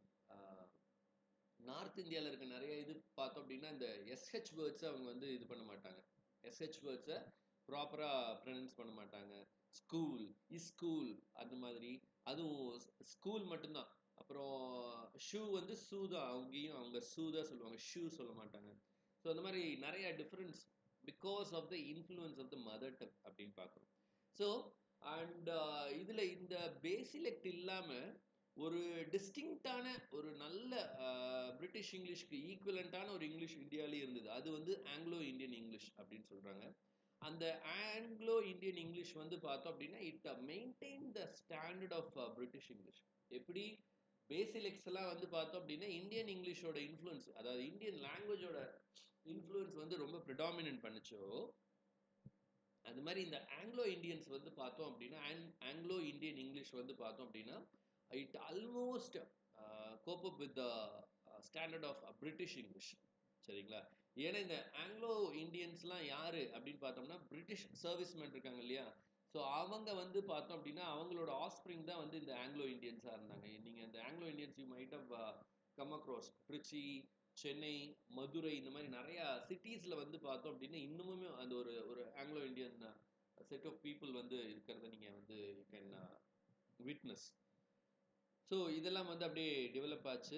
Speaker 1: நார்த் இந்தியாவில் இருக்க நிறைய இது பார்த்தோம் அப்படின்னா இந்த எஸ்ஹெச் வேர்ட்ஸை அவங்க வந்து இது பண்ண மாட்டாங்க எஸ்ஹெச் வேர்ட்ஸை ப்ராப்பராக ப்ரொனவுன்ஸ் பண்ண மாட்டாங்க ஸ்கூல் இஸ்கூல் அந்த மாதிரி அதுவும் ஸ்கூல் மட்டும்தான் அப்புறம் ஷூ வந்து ஷூ தான் அங்கேயும் அவங்க ஷூ தான் சொல்லுவாங்க ஷூ சொல்ல மாட்டாங்க ஸோ அந்த மாதிரி நிறைய difference because of the influence of the mother tongue அப்படின்னு பார்க்குறோம் ஸோ அண்ட் இதில் இந்த பேசிலெக்ட் இல்லாமல் ஒரு டிஸ்டிங்டான ஒரு நல்ல பிரிட்டிஷ் இங்கிலீஷ்க்கு ஈக்குவலண்ட்டான ஒரு இங்கிலீஷ் இந்தியாவிலே இருந்தது அது வந்து ஆங்கிலோ இந்தியன் இங்கிலீஷ் அப்படின்னு சொல்கிறாங்க அந்த ஆங்கிலோ இந்தியன் இங்கிலீஷ் வந்து பார்த்தோம் அப்படின்னா it maintain the standard of British English எப்படி பேசிலெக்ஸ் எல்லாம் வந்து பார்த்தோம் அப்படின்னா இந்தியன் இங்கிலீஷோட இன்ஃப்ளூயன்ஸ் அதாவது இந்தியன் லாங்குவேஜோட இன்ஃப்ளூயன்ஸ் வந்து ரொம்ப ப்ரிடாமினன்ட் பண்ணுச்சோ அது மாதிரி இந்த ஆங்கிலோ இந்தியன்ஸ் வந்து பார்த்தோம் அப்படின்னா ஆங்கிலோ இந்தியன் இங்கிலீஷ் வந்து பார்த்தோம் அப்படின்னா it almost cope up with the standard of British English சரிங்களா ஏன்னா இந்த ஆங்கிலோ இந்தியன்ஸ்லாம் யார் அப்படின்னு பார்த்தோம்னா பிரிட்டிஷ் சர்வீஸ்மேன் இருக்காங்க இல்லையா ஸோ அவங்க வந்து பார்த்தோம் அப்படின்னா அவங்களோட ஆஸ்பிரிங் தான் வந்து இந்த ஆங்கிலோ இந்தியன்ஸாக இருந்தாங்க நீங்கள் இந்த Anglo Indians you might have come across Trichy Chennai Madurai இந்த மாதிரி நிறையா சிட்டிஸில் வந்து பார்த்தோம் அப்படின்னா இன்னுமுமே அந்த ஒரு ஒரு Anglo Indian set of people வந்து இருக்கிறத நீங்கள் வந்து யூ கேன் விட்னஸ் ஸோ இதெல்லாம் வந்து அப்படியே டெவலப் ஆச்சு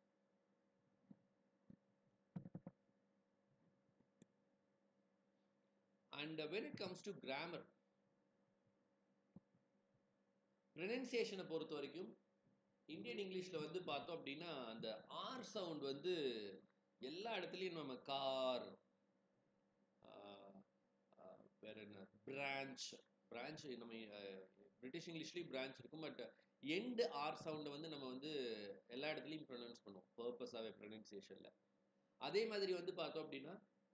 Speaker 1: and when it comes to grammar ப்ரொனன்சியேஷனை பொறுத்த வரைக்கும் இந்தியன் இங்கிலீஷில் வந்து பார்த்தோம் அப்படின்னா அந்த ஆர் சவுண்ட் வந்து எல்லா இடத்துலையும் நம்ம கார் வேற என்ன பிரான்ச் பிரான்ச் நம்ம பிரிட்டிஷ் இங்கிலீஷ்லேயும் பிரான்ச் இருக்கும் பட் எண்டு ஆர் சவுண்டை வந்து நம்ம வந்து எல்லா இடத்துலையும் ப்ரொனவுன்ஸ் பண்ணுவோம் பர்பஸாகவே ப்ரொனன்சியேஷனில் அதே மாதிரி வந்து பார்த்தோம் அப்படின்னா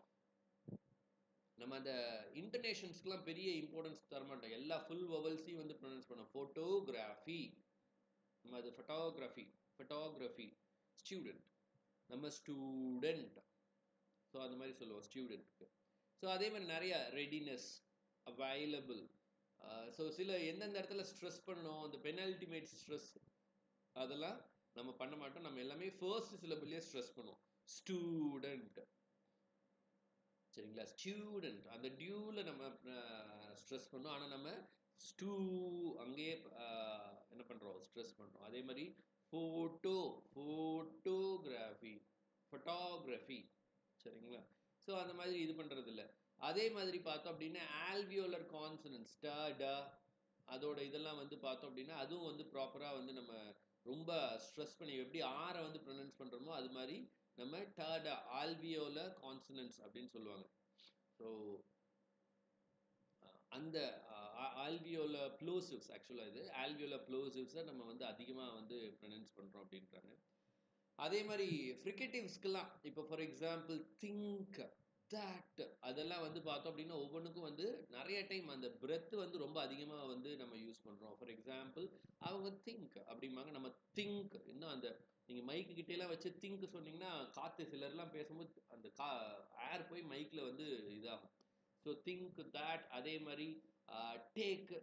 Speaker 1: நம்ம அந்த இன்டர்நேஷன்ஸ்க்குலாம் பெரிய இம்பார்ட்டன்ஸ் தர மாட்டோம் எல்லா ஃபுல் வவல்ஸையும் வந்து ப்ரொனவுன்ஸ் பண்ணோம் ஃபோட்டோகிராஃபி நம்ம அது ஃபோட்டோகிராஃபி ஃபோட்டோகிராஃபி ஸ்டூடெண்ட் நம்ம ஸ்டூடெண்ட் ஸோ அந்த மாதிரி சொல்லுவோம் ஸ்டூடெண்ட்க்கு ஸோ அதே மாதிரி நிறைய ரெடினஸ் அவைலபிள் ஸோ சில எந்தெந்த இடத்துல ஸ்ட்ரெஸ் பண்ணோம் அந்த பெனல்டிமேட் ஸ்ட்ரெஸ் அதெல்லாம் நம்ம பண்ண மாட்டோம் நம்ம எல்லாமே ஃபர்ஸ்ட் சிலபிள்லேயே ஸ்ட்ரெஸ் பண்ணுவோம் ஸ்டூடெண்ட் சரிங்களா ஸ்டூடெண்ட் அந்த டியூவில் நம்ம ஸ்ட்ரெஸ் பண்ணோம் ஆனால் நம்ம ஸ்டூ அங்கேயே என்ன பண்ணுறோம் ஸ்ட்ரெஸ் பண்ணுறோம் அதே மாதிரி ஃபோட்டோ ஃபோட்டோகிராஃபி ஃபோட்டோகிராஃபி சரிங்களா ஸோ அந்த மாதிரி இது பண்ணுறது இல்லை அதே மாதிரி பார்த்தோம் அப்படின்னா ஆல்வியோலர் கான்சனன்ஸ் ட ட அதோட இதெல்லாம் வந்து பார்த்தோம் அப்படின்னா அதுவும் வந்து ப்ராப்பராக வந்து நம்ம ரொம்ப ஸ்ட்ரெஸ் பண்ணி எப்படி ஆரை வந்து ப்ரொனவுன்ஸ் பண்ணுறோமோ அது மாதிரி நம்ம டர்ட ஆல்வியோல கான்சனன்ஸ் அப்படின்னு சொல்லுவாங்க ஸோ அந்த ஆல்வியோல ப்ளோசிவ்ஸ் ஆக்சுவலாக இது ஆல்வியோல ப்ளோசிவ்ஸை நம்ம வந்து அதிகமாக வந்து ப்ரொனவுன்ஸ் பண்ணுறோம் அப்படின்றாங்க அதே மாதிரி ஃப்ரிகேட்டிவ்ஸ்க்கெல்லாம் இப்போ ஃபார் எக்ஸாம்பிள் திங்க் தட் அதெல்லாம் வந்து பார்த்தோம் அப்படின்னா ஒவ்வொன்றுக்கும் வந்து நிறைய டைம் அந்த பிரெத் வந்து ரொம்ப அதிகமாக வந்து நம்ம யூஸ் பண்ணுறோம் ஃபார் எக்ஸாம்பிள் அவங்க திங்க் அப்படிம்பாங்க நம்ம திங்க் இன்னும் அந்த நீங்கள் மைக்கு கிட்டேலாம் வச்சு திங்க் சொன்னீங்கன்னா காற்று சிலர்லாம் பேசும்போது அந்த கா ஏர் போய் மைக்கில் வந்து இதாகும் ஸோ திங்க் தட் அதே மாதிரி டேக்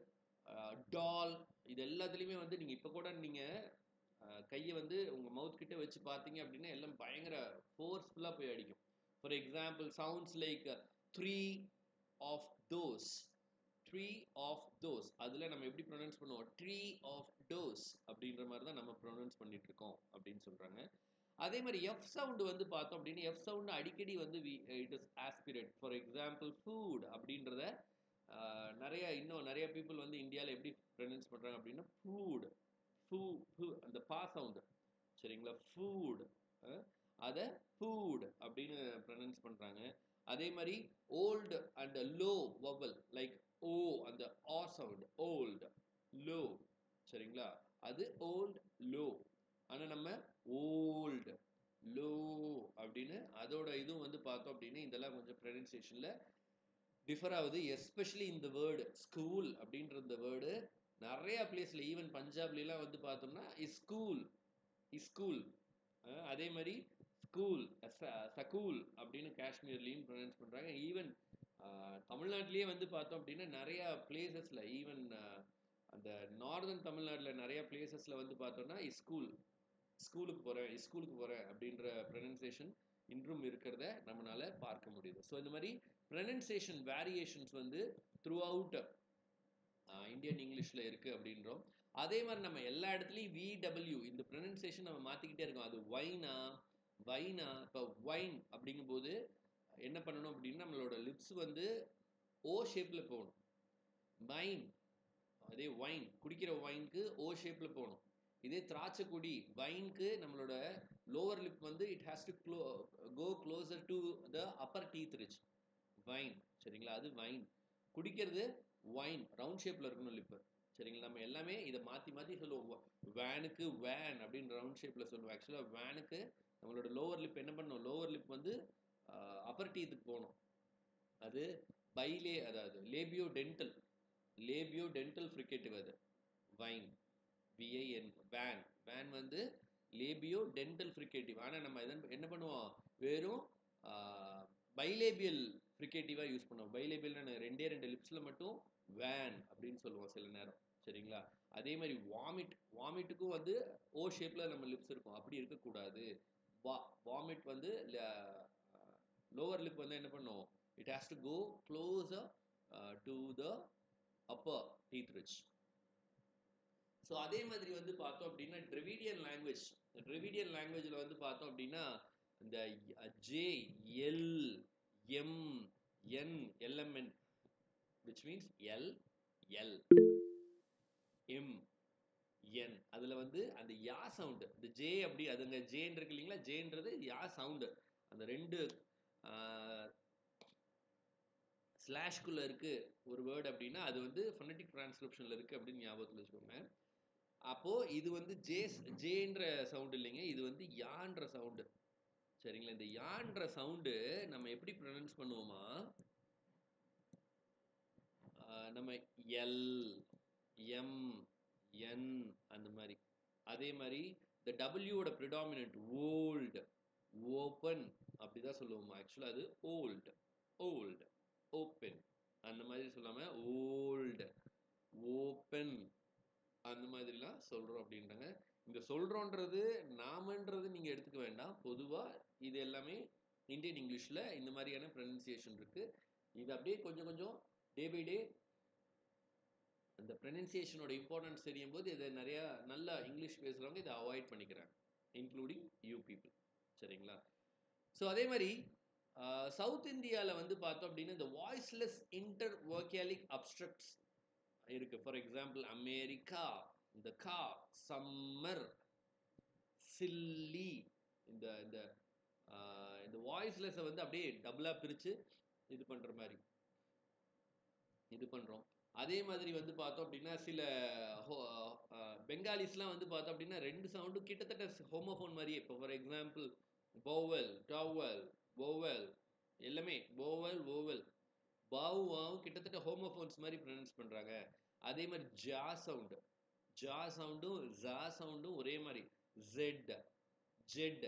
Speaker 1: டால் இது எல்லாத்துலேயுமே வந்து நீங்கள் இப்போ கூட நீங்கள் கையை வந்து உங்கள் மவுத் கிட்ட வச்சு பார்த்தீங்க அப்படின்னா எல்லாம் பயங்கர ஃபோர்ஸ்ஃபுல்லாக போய் அடிக்கும் for example sounds like three of those tree of those அதில் நம்ம எப்படி ப்ரொனவுன்ஸ் பண்ணுவோம் ட்ரீ ஆஃப் டோஸ் அப்படின்ற மாதிரி தான் நம்ம ப்ரொனவுன்ஸ் பண்ணிட்டு இருக்கோம் அப்படின்னு சொல்கிறாங்க அதே மாதிரி எஃப் சவுண்டு வந்து பார்த்தோம் அப்படின்னு எஃப் சவுண்டு அடிக்கடி வந்து V it is aspirate for example food அப்படின்றத நிறைய இன்னும் நிறைய பீப்புள் வந்து இந்தியாவில் எப்படி ப்ரொனவுன்ஸ் பண்ணுறாங்க அப்படின்னா ஃபுட் ஃபூ ஃபூ அந்த பா சவுண்டு சரிங்களா ஃபுட் அதை ஃபுட் அப்படின்னு ப்ரொனவுன்ஸ் பண்ணுறாங்க அதே மாதிரி old and low vowel like O அந்த ஆ சவுண்ட் ஓல்டு லோ சரிங்களா அது ஓல்ட் லோ ஆனால் நம்ம ஓல்டு லோ அப்படின்னு அதோட இதுவும் வந்து பார்த்தோம் அப்படின்னு இதெல்லாம் கொஞ்சம் ப்ரொனன்சியேஷனில் டிஃபர் ஆகுது எஸ்பெஷலி இந்த வேர்டு ஸ்கூல் அப்படின்ற இந்த வேர்டு நிறையா பிளேஸில் ஈவன் பஞ்சாப்லாம் வந்து பார்த்தோம்னா இஸ்கூல் இஸ்கூல் அதே மாதிரி ஸ்கூல் சகூல் அப்படின்னு காஷ்மீர்லேயும் ப்ரொனவுன்ஸ் பண்ணுறாங்க ஈவன் தமிழ்நாட்டிலேயே வந்து பார்த்தோம் அப்படின்னா நிறையா பிளேசஸில் ஈவன் அந்த நார்தன் தமிழ்நாட்டில் நிறையா பிளேசஸில் வந்து பார்த்தோம்னா ஸ்கூல் ஸ்கூலுக்கு போகிறேன் ஸ்கூலுக்கு போகிறேன் அப்படின்ற ப்ரொனன்சியேஷன் இன்றும் இருக்கிறத நம்மளால பார்க்க முடியுது ஸோ இந்த மாதிரி ப்ரொனன்சியேஷன் வேரியேஷன்ஸ் வந்து த்ரூ அவுட் இந்தியன் இங்கிலீஷில் இருக்குது அப்படின்றோம் அதே மாதிரி நம்ம எல்லா இடத்துலையும் விடபிள்யூ இந்த ப்ரொனன்சியேஷன் நம்ம மாற்றிக்கிட்டே இருக்கோம் அது வைனா வைனா இப்போ வைன் அப்படிங்கும்போது என்ன பண்ணணும் அப்படின்னா நம்மளோட லிப்ஸ் வந்து ஓ ஷேப்பில் போகணும் வைன் அதே வைன் குடிக்கிற வைனுக்கு ஓ ஷேப்பில் போகணும் இதே திராட்சை குடி வைனுக்கு நம்மளோட லோவர் லிப் வந்து it has to close go closer to the upper teeth reach wine சரிங்களா அது வைன் குடிக்கிறது வைன் ரவுண்ட் ஷேப்பில் இருக்கணும் லிப்பு சரிங்களா நம்ம எல்லாமே இதை மாற்றி மாற்றி சொல்லுவோம் வேனுக்கு வேன் அப்படின்னு ரவுண்ட் ஷேப்பில் சொல்லுவோம் ஆக்சுவலாக வேனுக்கு நம்மளோட லோவர் லிப் என்ன பண்ணணும் லோவர் லிப் வந்து அப்பர் டீத்துக்கு போகணும் அது பைலே அதாவது labio dental labio dental fricative அது வைன் விஐஎன் வேன் வேன் வந்து லேபியோ டென்டல் ஃப்ரிகேட்டிவ் ஆனால் நம்ம இதன் என்ன பண்ணுவோம் வெறும் பைலேபியல் ஃப்ரிகேட்டிவாக யூஸ் பண்ணுவோம் பைலேபியல்னா ரெண்டே ரெண்டு லிப்ஸில் மட்டும் வேன் அப்படின்னு சொல்லுவோம் சில நேரம் சரிங்களா அதே மாதிரி வாமிட் வாமிட்டுக்கும் வந்து ஓ ஷேப்பில் நம்ம லிப்ஸ் இருக்கும் அப்படி இருக்கக்கூடாது வா வாமிட் வந்து லோவர் லிப் வந்து என்ன பண்ணும் it has to go closer to the upper teeth reach so அதே மாதிரி வந்து பார்த்தோம் அப்படின்னா ட்ரெவிடியன் லாங்குவேஜ் ட்ரெவிடியன் லாங்குவேஜில் வந்து பார்த்தோம் அப்படின்னா இந்த J L M N L M N which means L L M N அதில் வந்து அந்த யா சவுண்டு இந்த ஜே அப்படி அதுங்க ஜேன் இருக்கு இல்லைங்களா ஜேன்றது யா சவுண்டு அந்த ரெண்டு ஸ்லாஷ்குள்ளே இருக்குது ஒரு வேர்டு அப்படின்னா அது வந்து ஃபொனட்டிக் டிரான்ஸ்கிரிப்ஷனில் இருக்குது அப்படின்னு ஞாபகத்தில் வச்சுக்கோங்க அப்போது இது வந்து ஜே ஜேன்ற சவுண்டு இல்லைங்க இது வந்து யான்ற சவுண்டு சரிங்களா இந்த யான்ற சவுண்டு நம்ம எப்படி ப்ரொனவுன்ஸ் பண்ணுவோமா நம்ம எல் எம் என் அந்த மாதிரி அதே மாதிரி இந்த டபிள்யூட ப்ரிடாமினன்ட் ஓல்டு ஓப்பன் அப்படிதான் சொல்லுவோமா ஆக்சுவலாக அது ஓல்டு ஓல்டு ஓப்பன் அந்த மாதிரி சொல்லாமல் ஓல்டு ஓப்பன் அந்த மாதிரிலாம் சொல்கிறோம் அப்படின்றாங்க இந்த சொல்கிறோன்றது நாமன்றது நீங்கள் எடுத்துக்க வேண்டாம் பொதுவாக இது எல்லாமே இந்தியன் இங்கிலீஷில் இந்த மாதிரியான ப்ரொனன்சியேஷன் இருக்குது இது அப்படியே கொஞ்சம் கொஞ்சம் டே பை டே அந்த ப்ரொனன்சியேஷனோட இம்பார்ட்டன்ஸ் தெரியும் போது இதை நிறையா நல்லா இங்கிலீஷ் பேசுகிறவங்க இதை அவாய்ட் பண்ணிக்கிறாங்க இன்க்ளூடிங் யூ பீப்புள் சரிங்களா ஸோ அதே மாதிரி சவுத் இந்தியாவில் வந்து பார்த்தோம் அப்படின்னா இந்த வாய்ஸ்லெஸ் இன்டர் ஒர்க்கியாலிக் அப்ஸ்ட்ரக்ட்ஸ் இருக்குது ஃபார் எக்ஸாம்பிள் அமெரிக்கா இந்த கா சம்மர் சில்லி இந்த இந்த இந்த வாய்ஸ்லெஸ்ஸை வந்து அப்படியே டபுளாக பிரித்து இது பண்ணுற மாதிரி இது பண்றோம் அதே மாதிரி வந்து பார்த்தோம் அப்படின்னா சில பெங்காலிஸ்லாம் வந்து பார்த்தோம் அப்படின்னா ரெண்டு சவுண்டும் கிட்டத்தட்ட ஹோமோஃபோன் மாதிரியே இப்போ for example bowel towel bowel எல்லாமே போவல் ஓவல் பாவுவாவும் கிட்டத்தட்ட ஹோமோஃபோன்ஸ் மாதிரி ப்ரொனவுன்ஸ் பண்றாங்க அதே மாதிரி ஜா சவுண்டு ஜா சவுண்டும் ஜா சவுண்டும் ஒரே மாதிரி ஜெட் ஜெட்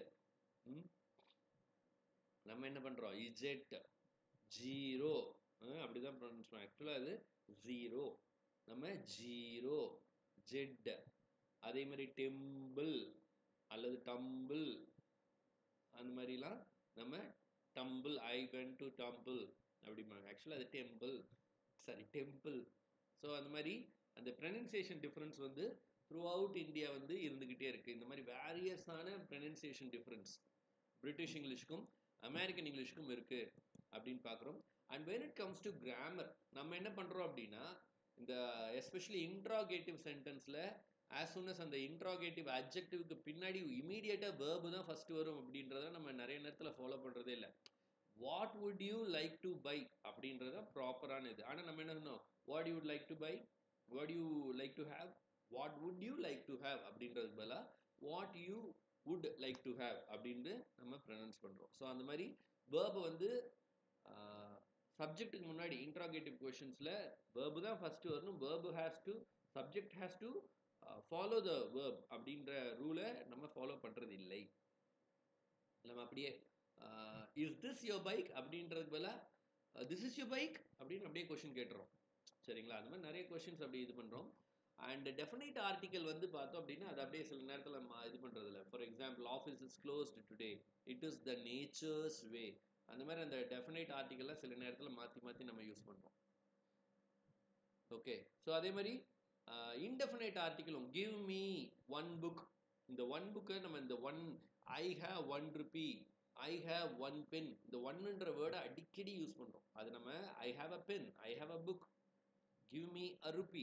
Speaker 1: நம்ம என்ன பண்றோம் இஜெட் ஜீரோ அப்படிதான் ப்ரொனவுன்ஸ் பண்ணுவோம் ஆக்சுவலாக அது ஜீரோ நம்ம ஜீரோ ஜெட் அதே மாதிரி டெம்பிள் அல்லது டம்பிள் அந்த மாதிரிலாம் நம்ம tumble I went to tumble அப்படிம்பாங்க ஆக்சுவலாக அது டெம்பிள் சாரி டெம்பிள் ஸோ அந்த மாதிரி அந்த ப்ரனன்சியேஷன் டிஃப்ரென்ஸ் வந்து த்ரூ அவுட் இந்தியா வந்து இருந்துக்கிட்டே இருக்குது இந்த மாதிரி வேரியஸான ப்ரனன்சியேஷன் டிஃப்ரென்ஸ் பிரிட்டிஷ் இங்கிலீஷ்க்கும் அமெரிக்கன் இங்கிலீஷ்க்கும் இருக்குது அப்படின்னு பார்க்குறோம் and when it comes to grammar நம்ம என்ன பண்ணுறோம் அப்படின்னா இந்த எஸ்பெஷலி இன்ட்ராகேட்டிவ் சென்டென்ஸில் ஆஸ் சூன் அஸ் அந்த இன்ட்ராகேட்டிவ் அப்ஜெக்டிவ்க்கு பின்னாடி இமீடியட்டாக வேர்பு தான் ஃபர்ஸ்ட் வரும் அப்படின்றத நம்ம நிறைய நேரத்தில் ஃபாலோ பண்ணுறதே இல்லை what would you like to buy அப்படின்றது தான் ப்ராப்பரான இது ஆனால் நம்ம என்ன சொன்னோம் what you would like to buy what you like to have what would you like to have அப்படின்றதுக்கு பதிலாக what you would like to have அப்படின்னு நம்ம ப்ரொனவுன்ஸ் பண்ணுறோம் ஸோ அந்த மாதிரி வேர்பை வந்து சப்ஜெக்ட்டுக்கு முன்னாடி இன்ட்ராகேட்டிவ் கொஷின்ஸில் வேர்பு தான் ஃபஸ்ட்டு வரணும் verb has to subject has to follow the verb அப்படின்ற ரூலை நம்ம ஃபாலோ பண்ணுறது இல்லை நம்ம அப்படியே இஸ் திஸ் யோர் பைக் அப்படின்றதுக்கு பதிலாக திஸ் இஸ் யோர் பைக் அப்படின்னு அப்படியே கொஷின் கேட்டுறோம் சரிங்களா அந்த மாதிரி நிறைய கொஷின்ஸ் அப்படி இது பண்ணுறோம் அண்ட் டெஃபினைட் ஆர்டிக்கல் வந்து பார்த்தோம் அப்படின்னா அது அப்படியே சில நேரத்தில் நம்ம இது பண்ணுறதில்ல for example office is closed today it is the nature's way அந்த மாதிரி அந்த டெஃபினைட் ஆர்டிக்கல்லாம் சில நேரத்தில் மாற்றி மாற்றி நம்ம யூஸ் பண்ணுறோம் ஓகே ஸோ அதே மாதிரி இன்டெஃபினைட் ஆர்டிக்கலும் கிவ் மீ ஒன் புக் இந்த ஒன் புக்கை நம்ம இந்த one I have one rupee I have one pen இந்த ஒன்னுன்ற வேர்டை அடிக்கடி யூஸ் பண்ணுறோம் அது நம்ம I have a pen I have a book give me a rupee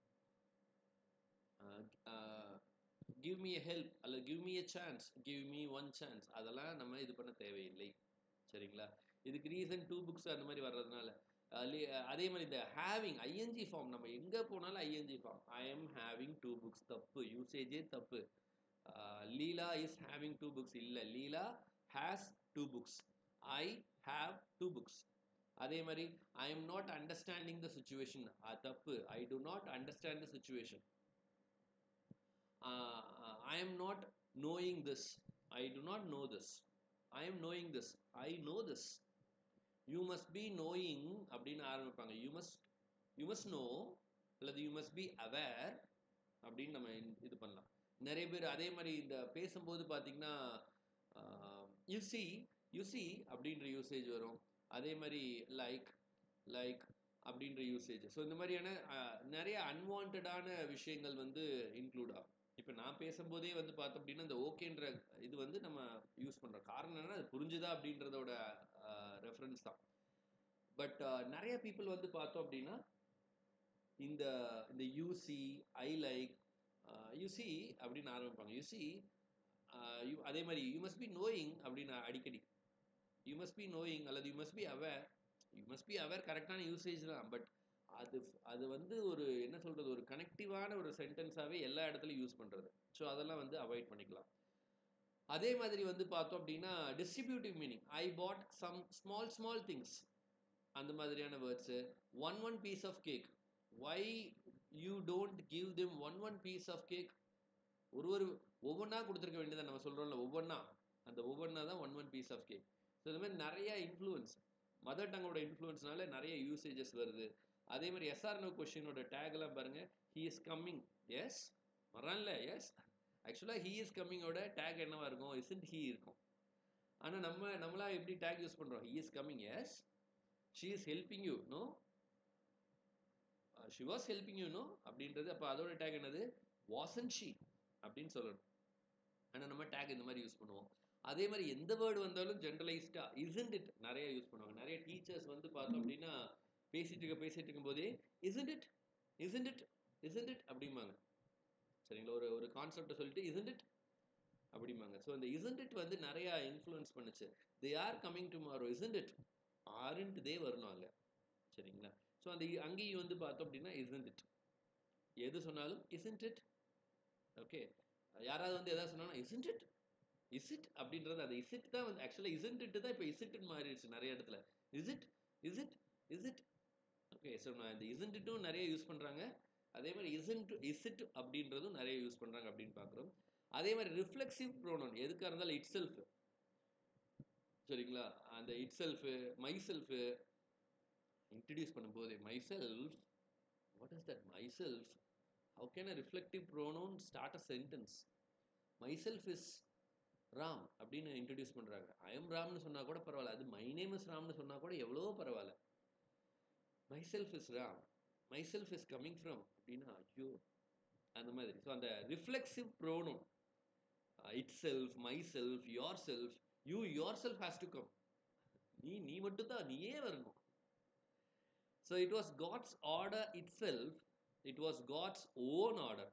Speaker 1: give me a help அல்லது give me a chance give me one chance அதெல்லாம் நம்ம இது பண்ண தேவையில்லை சரிங்களா இதுக்கு ரீசன் டூ புக்ஸ் அந்த மாதிரி வர்றதுனால அதே மாதிரி இந்த ஹேவிங் ஐஎன்ஜி ஃபார்ம் நம்ம எங்கே போனாலும் I N G form I am having two books தப்பு யூசேஜே தப்பு Leela is having two books இல்லை Leela has two books I have two books அதே மாதிரி I am not understanding the situation தப்பு I do not understand the situation I am not knowing this I do not know this I am knowing this I know this you must be knowing அப்படின்னு ஆரம்பிப்பாங்க you must you must know அல்லது you must be aware அப்படின்னு நம்ம இது பண்ணலாம் நிறைய பேர் அதே மாதிரி இந்த பேசும்போது பார்த்தீங்கன்னா யுசி யுசி அப்படின்ற யூசேஜ் வரும் அதே மாதிரி லைக் லைக் அப்படின்ற யூசேஜ் ஸோ இந்த மாதிரியான நிறைய அன்வான்டான விஷயங்கள் வந்து இன்க்ளூட் ஆகும் இப்போ நான் பேசும்போதே வந்து பார்த்தோம் அப்படின்னா இந்த ஓகேன்ற இது வந்து நம்ம யூஸ் பண்ணுறோம் காரணம் என்னன்னா அது புரிஞ்சுதா அப்படின்றதோட ரெஃபரன்ஸ் தான் பட் நிறைய பீப்புள் வந்து பார்த்தோம் அப்படின்னா இந்த இந்த யூசி ஐ லைக் யூசி அப்படின்னு ஆரம்பிப்பாங்க யூசி யூ அதே மாதிரி யூ மஸ்ட் பி நோயிங் அப்படின்னு அடிக்கடி யூ மஸ்ட் பி நோயிங் அல்லது you must be aware you must be aware கரெக்டான யூசேஜ் தான் பட் அது அது வந்து ஒரு என்ன சொல்கிறது ஒரு கனெக்டிவான ஒரு சென்டென்ஸாகவே எல்லா இடத்துலையும் யூஸ் பண்ணுறது ஸோ அதெல்லாம் வந்து அவாய்ட் பண்ணிக்கலாம் அதே மாதிரி வந்து பார்த்தோம் அப்படின்னா distributive meaning I put some small small things அந்த மாதிரியான words one one piece of cake why you don't give them one one piece of cake ஒரு ஒரு ஒவ்வொன்றா கொடுத்துருக்க வேண்டியதை நம்ம சொல்கிறோம்ல ஒவ்வொன்றா அந்த ஒவ்வொன்றா தான் one one piece of cake so இந்த மாதிரி நிறைய இன்ஃப்ளூயன்ஸ் மதர் டங்கோட இன்ஃப்ளூயன்ஸ்னால நிறைய யூசேஜஸ் வருது அதே மாதிரி எஸ்ஆர்னோ கொஷினோட டேக்லாம் பாருங்கள் ஹீ இஸ் கம்மிங் எஸ் வரான்ல எஸ் ஆக்சுவலாக ஹீ இஸ் கம்மிங்கோட டேக் என்னவா இருக்கும் இசன்ட் ஹீ இருக்கும் ஆனால் நம்ம நம்மளா எப்படி டேக் யூஸ் பண்ணுறோம் he is coming yes she is helping you no she was helping you no அப்படின்றது அப்போ அதோட டேக் என்னது வாசன் ஷீ அப்படின்னு சொல்லணும் ஆனால் நம்ம டேக் இந்த மாதிரி யூஸ் பண்ணுவோம் அதே மாதிரி எந்த வேர்டு வந்தாலும் ஜென்ரலைஸ்டா இசன்ட் இட் நிறைய யூஸ் பண்ணுவாங்க நிறைய டீச்சர்ஸ் வந்து பார்த்தோம் அப்படின்னா பேசிட்டு இருக்க பேசிட்டு இருக்கும் போதே isn't it isn't it isn't it அப்படிம்பாங்க சரிங்களா ஒரு ஒரு கான்செப்டை சொல்லிட்டு இசன்ட் இட் அப்படிம்பாங்க ஸோ இந்த இசன்ட் இட் வந்து நிறைய இன்ஃப்ளூயன்ஸ் பண்ணுச்சு they are coming tomorrow isn't it aren't they வரணும் அங்கே சரிங்களா ஸோ அந்த அங்கேயும் வந்து பார்த்தோம் அப்படின்னா isn't it எது சொன்னாலும் isn't it ஓகே யாராவது வந்து எதாவது சொன்னாலும் isn't it is it அப்படின்றது அந்த is it தான் வந்து ஆக்சுவலாக isn't it தான் இப்போ is it மாறிடுச்சு நிறைய இடத்துல is it is it is it okay so நான் இந்த isn't it-ம் நிறைய யூஸ் பண்ணுறாங்க அதே மாதிரி isn't is it அப்படின்றதும் நிறைய யூஸ் பண்ணுறாங்க அப்படின்னு பார்க்குறோம் அதே மாதிரி ரிஃப்ளெக்சிவ் ப்ரோனவுன் எதுக்காக இருந்தாலும் இட் செல்ஃப் சரிங்களா அந்த itself myself introduce பண்ணும்போது myself what is that myself how can a reflective pronoun start a sentence myself is Ram அப்படின்னு இன்ட்ரடியூஸ் பண்ணுறாங்க ஐ எம் ராம்னு சொன்னால் கூட பரவாயில்ல அது மை நேம் இஸ் ராம்னு சொன்னால் கூட எவ்வளோ பரவாயில்ல myself is Ram myself is coming from அப்படின்னா ஐயோ அந்த மாதிரி ஸோ அந்த reflexive pronoun itself myself yourself you yourself has to come நீ நீ மட்டும் தான் நீயே வரணும் so it was God's order itself it was God's own order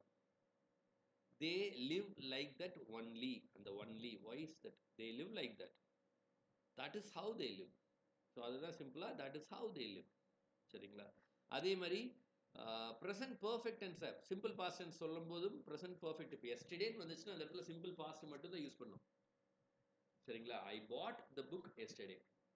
Speaker 1: they live like that only அந்த only voice that they live like that that is how they live so அதுதான் சிம்பிளாக that is how they live சரிங்களா அதே மாதிரி present perfect and sir simple past tense சொல்லும் போதும் present perfect இப்போ எஸ்டர்டேன்னு வந்துச்சுன்னா அந்த இடத்துல சிம்பிள் பாஸ்ட் மட்டும் தான் யூஸ் பண்ணும் சரிங்களா ஐ பாட் த புக் எஸ்டர்டே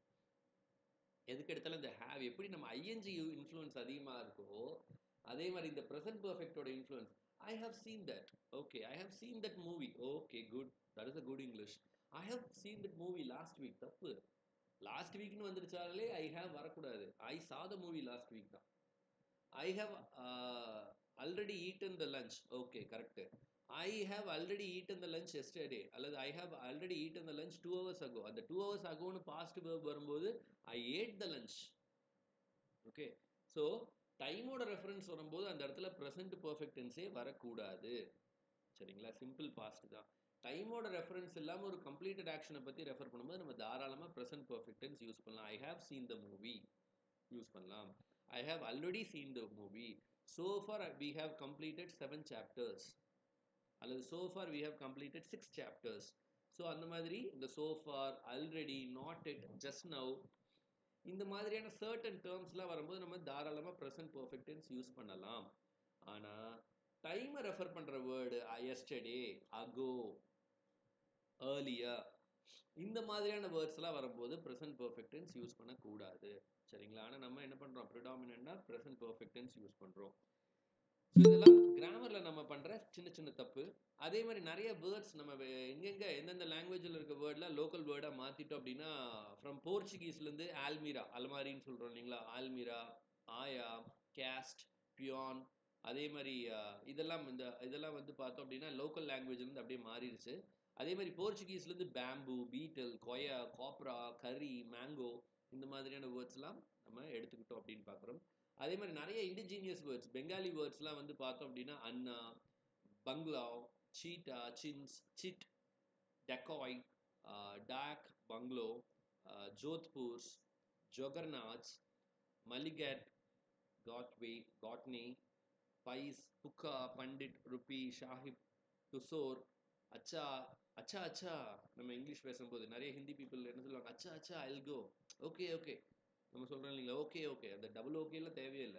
Speaker 1: எதுக்கு எடுத்தாலும் இந்த ஹேவ் எப்படி நம்ம ஐஎன்ஜி இன்ஃப்ளூயன்ஸ் அதிகமாக இருக்கோ அதே மாதிரி இந்த ப்ரெசன்ட் பர்ஃபெக்டோட influence I have seen that okay I have seen that movie okay good that is a good English I have seen that movie last week தப்பு லாஸ்ட் வீக்னு வந்துருச்சாலே ஐ ஹேவ் வரக்கூடாது I saw the movie last week தான் I have already eaten the lunch okay correct I have already eaten the lunch yesterday அல்லது I have already eaten the lunch two hours ago அந்த two hours அகோன்னு past verb வரும்போது I ate the lunch okay so டைமோட reference வரும்போது அந்த இடத்துல present perfect டென்ஸே வரக்கூடாது சரிங்களா சிம்பிள் பாஸ்ட் தான் டைமோட ரெஃபரன்ஸ் இல்லாமல் ஒரு கம்ப்ளீட்டட் ஆக்ஷனை பற்றி ரெஃபர் பண்ணும்போது நம்ம தாராளமாக ப்ரெசன்ட் பர்ஃபெக்ட் டென்ஸ் யூஸ் பண்ணலாம் I have seen the movie use பண்ணலாம் I have already seen the movie so far we have completed seven chapters அல்லது so far we have completed six chapters so அந்த மாதிரி இந்த so far already not it just now இந்த மாதிரியான certain டேர்ம்ஸ்லாம் வரும்போது நம்ம தாராளமாக ப்ரெசன்ட் பர்ஃபெக்ட் டென்ஸ் யூஸ் பண்ணலாம் ஆனால் டைமை ரெஃபர் பண்ணுற வேர்டு எஸ்டர்டே அகோ ஏர்லியர் இந்த மாதிரியான வேர்ட்ஸ்லாம் வரும்போது ப்ரெசன்ட் பர்ஃபெக்ட் டென்ஸ் யூஸ் பண்ணக்கூடாது சரிங்களா ஆனால் நம்ம என்ன பண்ணுறோம் ப்ரிடாமினாக ப்ரெசன்ட் பர்ஃபெக்ட் டென்ஸ் யூஸ் பண்ணுறோம் ஸோ இதெல்லாம் கிராமரில் நம்ம பண்ணுற சின்ன சின்ன தப்பு அதே மாதிரி நிறைய வேர்ட்ஸ் நம்ம வே- எங்கெங்க எந்தெந்த லாங்குவேஜில் இருக்க வேர்டில் லோக்கல் வேர்டாக மாற்றிட்டோம் அப்படின்னா ஃப்ரம் போர்ச்சுகீஸ்லேருந்து ஆல்மீரா அல்மாரின்னு சொல்கிறோம் இல்லைங்களா ஆல்மீரா ஆயா கேஸ்ட் பியான் அதே மாதிரி அஹ், இதெல்லாம் இந்த இதெல்லாம் வந்து பார்த்தோம் அப்படின்னா லோக்கல் லாங்குவேஜ்லேருந்து அப்படியே மாறிடுச்சு அதே மாதிரி போர்ச்சுகீஸ்லேருந்து பேம்பு பீட்டல் கொயா காப்ரா கரி மேங்கோ இந்த மாதிரியான வேர்ட்ஸ்லாம் நம்ம எடுத்துக்கிட்டோம் அப்படின்னு பார்க்குறோம் அதே மாதிரி நிறைய இண்டிஜீனியஸ் வேர்ட்ஸ் பெங்காலி வேர்ட்ஸ்லாம் வந்து பார்த்தோம் அப்படின்னா anna bangle cheetah chintz chit dacoit dak bungalow jodhpurs juggernauts மலிகட் காட்வே காட்னி pice pukka pundit rupee Sahib துசோர் அச்சா அச்சா அச்சா நம்ம இங்கிலீஷ் பேசும்போது நிறைய ஹிந்தி பீப்புள் என்ன சொல்லுவாங்க அச்சா அச்சா ஐல் கோ ஓகே ஓகே நம்ம சொல்கிறோம் இல்லைங்களா ஓகே ஓகே அந்த டபுள் ஓகேலாம் தேவையில்லை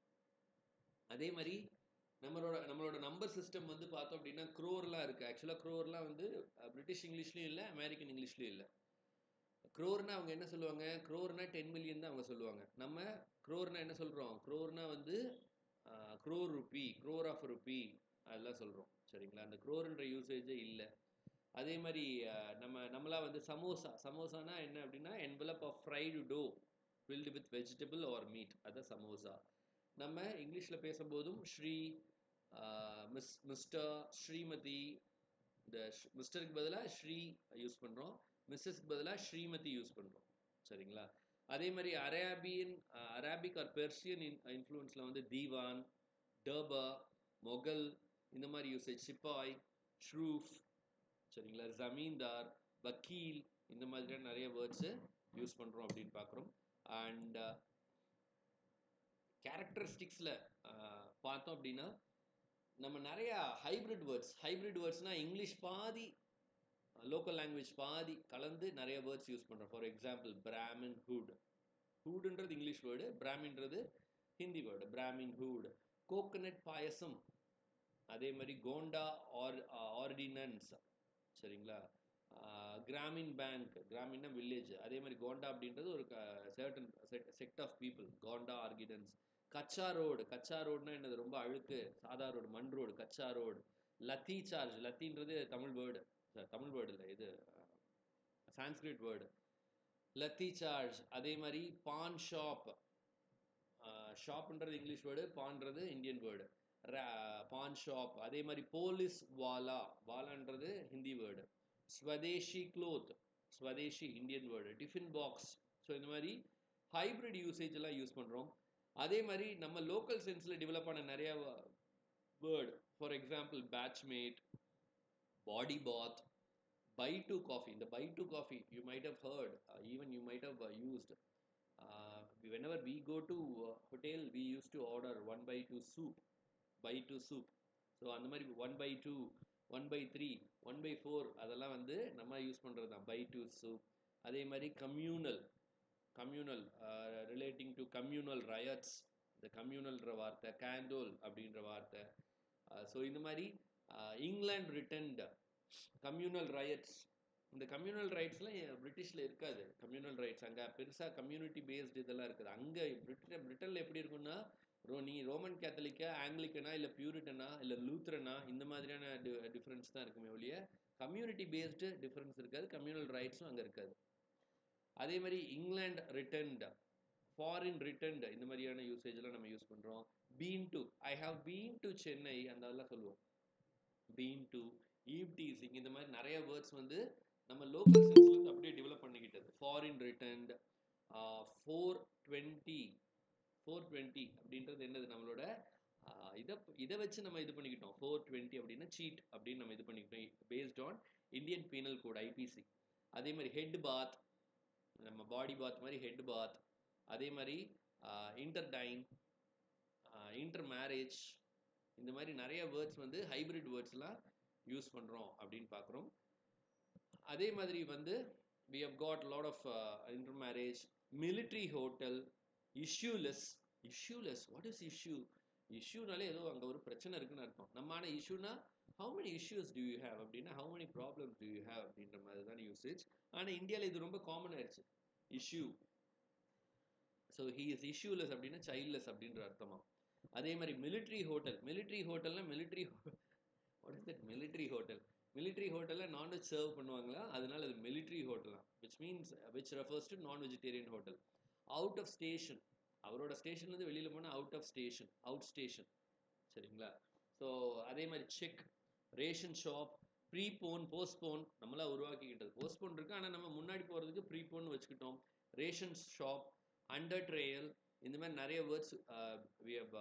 Speaker 1: அதே மாதிரி நம்மளோட நம்மளோட நம்பர் சிஸ்டம் வந்து பார்த்தோம் அப்படின்னா க்ரோர்லாம் இருக்குது ஆக்சுவலாக க்ரோர்லாம் வந்து அஹ், பிரிட்டிஷ் இங்கிலீஷ்லையும் இல்லை அமெரிக்கன் இங்கிலீஷ்லையும் இல்லை க்ரோர்னா அவங்க என்ன சொல்லுவாங்க க்ரோர்னா டென் மில்லியன் தான் அவங்க சொல்லுவாங்க நம்ம க்ரோர்னா என்ன சொல்கிறோம் க்ரோர்னா வந்து crore rupee crore of rupee அதெல்லாம் சொல்கிறோம் சரிங்களா அந்த க்ரோர்ன்ற யூசேஜே இல்லை அதே மாதிரி அஹ், நம்ம நம்மளா வந்து சமோசா சமோசானா என்ன அப்படின்னா envelope of fried dough filled with vegetable or meat அதான் சமோசா நம்ம இங்கிலீஷில் பேசும்போதும் ஸ்ரீ மிஸ் மிஸ்டர் ஸ்ரீமதி இந்த மிஸ்டருக்கு பதிலாக ஸ்ரீ யூஸ் பண்ணுறோம் மிஸ்ஸஸ்க்கு பதிலாக ஸ்ரீமதி யூஸ் பண்ணுறோம் சரிங்களா அதே மாதிரி அரேபியன் அரேபிக் ஆர் பெர்சியன் இன்ஃப்ளூயன்ஸில் வந்து தீவான் டர்பா மொகல் இந்த மாதிரி யூசேஜ் சிப்பாய் ஷ்ரூஃப் சரிங்களா ஜமீன்தார் வக்கீல் இந்த மாதிரியான நிறைய வேர்ட்ஸு யூஸ் பண்ணுறோம் அப்படின்னு பார்க்குறோம் அண்ட் கேரக்டரிஸ்டிக்ஸில் பார்த்தோம் அப்படின்னா நம்ம நிறையா ஹைப்ரிட் வேர்ட்ஸ் ஹைப்ரிட் வேர்ட்ஸ்னால் இங்கிலீஷ் பாதி லோக்கல் லாங்குவேஜ் பாதி கலந்து நிறைய வேர்ட்ஸ் யூஸ் பண்ணுறோம் ஃபார் எக்ஸாம்பிள் பிராமின் ஹூட் ஹூடுன்றது இங்கிலீஷ் வேர்டு பிராமின்றது Hindi word Brahmin hood coconut payasam அதே மாதிரி கோண்டா ஆர் ஆர்டினன்ஸ் சரிங்களா கிராமின் பேங்க் கிராமின்னா வில்லேஜ் அதே மாதிரி கோண்டா அப்படின்றது ஒரு certain set of people goonda ஆர்கிடன்ஸ் கச்சா ரோடு கச்சா ரோடுனா என்னது ரொம்ப அழுக்கு சாதா ரோடு மண் road kutcha road lathi charge லத்தின்றது தமிழ் வேர்டு தமிழ் வேர்டு இல்லை இது சான்ஸ்கிரிட் வேர்டு லத்தி சார்ஜ் அதே மாதிரி பான் ஷாப் ஷாப்ன்றது இங்கிலீஷ் வேர்டு பான்றது இந்தியன் வேர்டு பான் ஷாப் அதே மாதிரி போலீஸ் வாலா வாலான்றது Hindi word swadeshi cloth swadeshi Indian word tiffin box so இந்த மாதிரி ஹைப்ரிட் யூசேஜ் எல்லாம் யூஸ் பண்ணுறோம் அதே மாதிரி நம்ம லோக்கல் சென்ஸில் டெவலப் ஆன நிறைய word for example batchmate buddy பாத் பை டு காஃபி இந்த by two coffee you might have heard even you might have used whenever we go to uh, hotel we used to order one by two soup by two soup so அந்த மாதிரி one by two one by three one by four அதெல்லாம் வந்து நம்ம use பண்ணுறது தான் by two soup அதே மாதிரி communal communal relating to communal riots இந்த கம்யூனல்ன்ற வார்த்தை கேண்டோல் அப்படின்ற வார்த்தை ஸோ இந்த மாதிரி இங்கிலாந்து ரிட்டன்ட் கம்யூனல் ரயட்ஸ் இந்த கம்யூனல் ரைட்ஸ்லாம் பிரிட்டிஷில் இருக்காது கம்யூனல் ரைட்ஸ் அங்கே பெருசாக கம்யூனிட்டி பேஸ்டு இதெல்லாம் இருக்குது அங்கே பிரிட்டன் பிரிட்டனில் எப்படி இருக்குன்னா ரோ நீ ரோமன் கேத்தலிக்கா ஆங்கிலிக்கனா இல்லை பியூரிட்டனா இல்லை லூத்ரனா இந்த மாதிரியான டி டிஃப்ரென்ஸ் தான் இருக்குமே ஒழிய கம்யூனிட்டி பேஸ்டு டிஃப்ரென்ஸ் இருக்காது கம்யூனல் ரைட்ஸும் அங்கே இருக்காது அதே மாதிரி இங்கிலாந்து ரிட்டன்ட் ஃபாரின் ரிட்டன்ட் இந்த மாதிரியான யூசேஜ்லாம் நம்ம யூஸ் பண்ணுறோம் been to I have been to Chennai அந்த அதெல்லாம் சொல்லுவோம் பீன் டு ஈவ் டீசிங் இந்த மாதிரி நிறைய வேர்ட்ஸ் வந்து நம்ம லோக்கல் சென்ஸ்லேருந்து அப்படியே டெவலப் பண்ணிக்கிட்டது foreign returned four twenty four twenty அப்படின்றது என்னது நம்மளோட இதை இதை வச்சு நம்ம இது பண்ணிக்கிட்டோம் ஃபோர் டுவெண்ட்டி அப்படின்னா சீட் அப்படின்னு நம்ம இது பண்ணிக்கிட்டோம் based on Indian penal code IPC அதே மாதிரி ஹெட் பாத் நம்ம பாடி பாத் மாதிரி ஹெட் பாத் அதே மாதிரி இன்டர்டைன் இன்டர் மேரேஜ் இந்த மாதிரி நிறைய வேர்ட்ஸ் வந்து ஹைபிரிட் வேர்ட்ஸ்லாம் யூஸ் பண்ணுறோம் அப்படின்னு பார்க்குறோம் அதே மாதிரி வந்து we have got lot of intermarriage military hotel issueless issueless what is issue இஷ்யூனாலே ஏதோ அங்கே ஒரு பிரச்சனை இருக்குன்னு அர்த்தம் நம்ம ஆனால் இஷ்யூனா how many issues do you have அப்படின்னா how many problems do you have அப்படின்ற மாதிரி தான் யூசேஜ் ஆனால் இந்தியாவில் இது ரொம்ப காமன் ஆயிடுச்சு issue so he is issueless அப்படின்னா சைல்ட்லெஸ் அப்படின்ற அர்த்தமா அதே மாதிரி மிலிட்ரி ஹோட்டல் மிலிட்ரி ஹோட்டல்னா military what is that military hotel military ஹோட்டலில் நான்வெஜ் சர்வ் பண்ணுவாங்களா அதனால அது மிலிட்ரி ஹோட்டலாம் which means which refers to non vegetarian hotel out of station அவரோட ஸ்டேஷன்லேருந்து வெளியில் போனால் out of station out station சரிங்களா ஸோ அதே மாதிரி check ration shop prepone postpone நம்மளாம் உருவாக்கிக்கிட்டது போஸ்ட்போன் இருக்கு ஆனால் நம்ம முன்னாடி போகிறதுக்கு ப்ரீபோன் வச்சுக்கிட்டோம் ரேஷன் ஷாப் அண்டர் ட்ரையல் இந்த மாதிரி நிறைய வேர்ட்ஸ் வி ஹவ்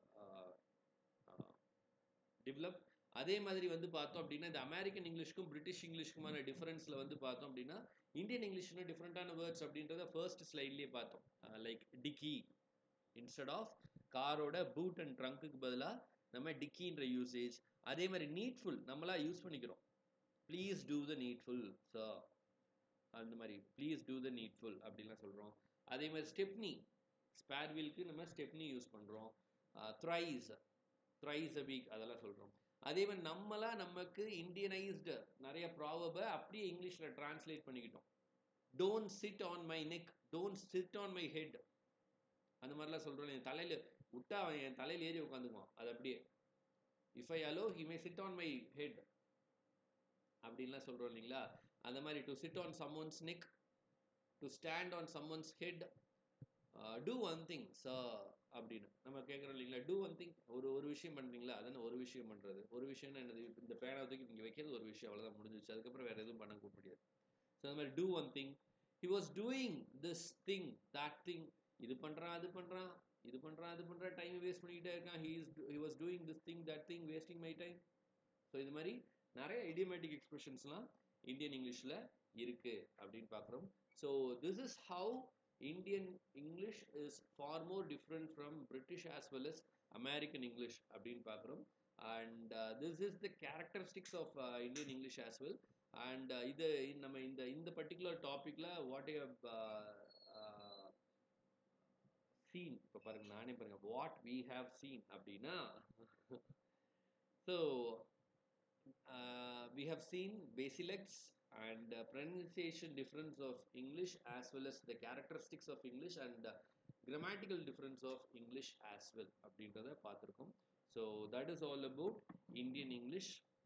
Speaker 1: டெவலப் அதே மாதிரி வந்து பார்த்தோம் அப்படின்னா இந்த அமெரிக்கன் இங்கிலீஷ்க்கும் பிரிட்டிஷ் இங்கிலீஷ்க்குமான டிஃபரன்ஸில் வந்து பார்த்தோம் அப்படின்னா இந்தியன் இங்கிலீஷ்னு டிஃப்ரெண்ட்டான வேர்ட்ஸ் அப்படின்றத ஃபர்ஸ்ட் ஸ்லைட்லேயே பார்த்தோம் லைக் டிக்கி இன்ஸ்டெட் ஆஃப் காரோட பூட் அண்ட் ட்ரங்க்குக்கு பதிலாக நம்ம டிக்கின்ற யூசேஜ் அதே மாதிரி நீட்ஃபுல் நம்மளா யூஸ் பண்ணிக்கிறோம் please do the needful so அந்த மாதிரி ப்ளீஸ் டூ த நீட்ஃபுல் அப்படின்லாம் சொல்கிறோம் அதே மாதிரி ஸ்டெப்னி ஸ்பேர் வீலுக்கு நம்ம ஸ்டெப்னி யூஸ் பண்ணுறோம் த்ரைஸ் த்ரைஸ் அ வீக் அதெல்லாம் சொல்கிறோம் அதே மாதிரி நம்மளா நமக்கு இந்தியனைஸ்டு நிறைய ப்ராவபை அப்படியே இங்கிலீஷில் டிரான்ஸ்லேட் பண்ணிக்கிட்டோம் don't sit on my neck don't sit on my head அந்த மாதிரிலாம் சொல்கிறோம் என் தலையில் விட்டா அவன் என் தலையில் ஏறி உட்காந்துக்குவான் அது அப்படியே if I allow he may sit on my head அப்படின்லாம் சொல்கிறோம் இல்லைங்களா அந்த மாதிரி to sit on someone's neck to stand on someone's head do one thing ச அப்படின்னு நம்ம கேட்குறோம் இல்லைங்களா டூ ஒன் திங் ஒரு ஒரு விஷயம் பண்ணுறீங்களா அதான ஒரு விஷயம் பண்ணுறது ஒரு விஷயம்னா என்னது இந்த பேனா தூக்கி இங்கே வைக்கிறது ஒரு விஷயம் அவ்வளோதான் முடிஞ்சிச்சு அதுக்கப்புறம் வேறு எதுவும் பண்ண முடியாது ஸோ அந்த மாதிரி do one thing he was doing this thing that thing இது பண்ணுறான் அது பண்ணுறான் இது பண்ணுறான் அது பண்ணுறான் டைம் வேஸ்ட் பண்ணிக்கிட்டே இருக்கான் he is he was doing this thing that thing wasting my time so இது மாதிரி நிறைய இடியமேட்டிக் எக்ஸ்பிரஷன்ஸ்லாம் இந்தியன் இங்கிலீஷில் இருக்குது அப்படின்னு பார்க்குறோம் so this is how Indian English is far more different from British as well as American English அப்படின்னு பார்க்குறோம் and this is the characteristics of Indian English as well and இது நம்ம இந்த இந்த பர்டிகுலர் டாப்பிக்கில் வாட் யூ சீன் இப்போ பாருங்க நானே பாருங்க வாட் வி ஹாவ் சீன் அப்படின்னா so we have seen basilects and pronunciation difference of English as well as the characteristics of English and grammatical difference of English as well அப்படின்றத பார்த்துருக்கோம் so that is all about Indian English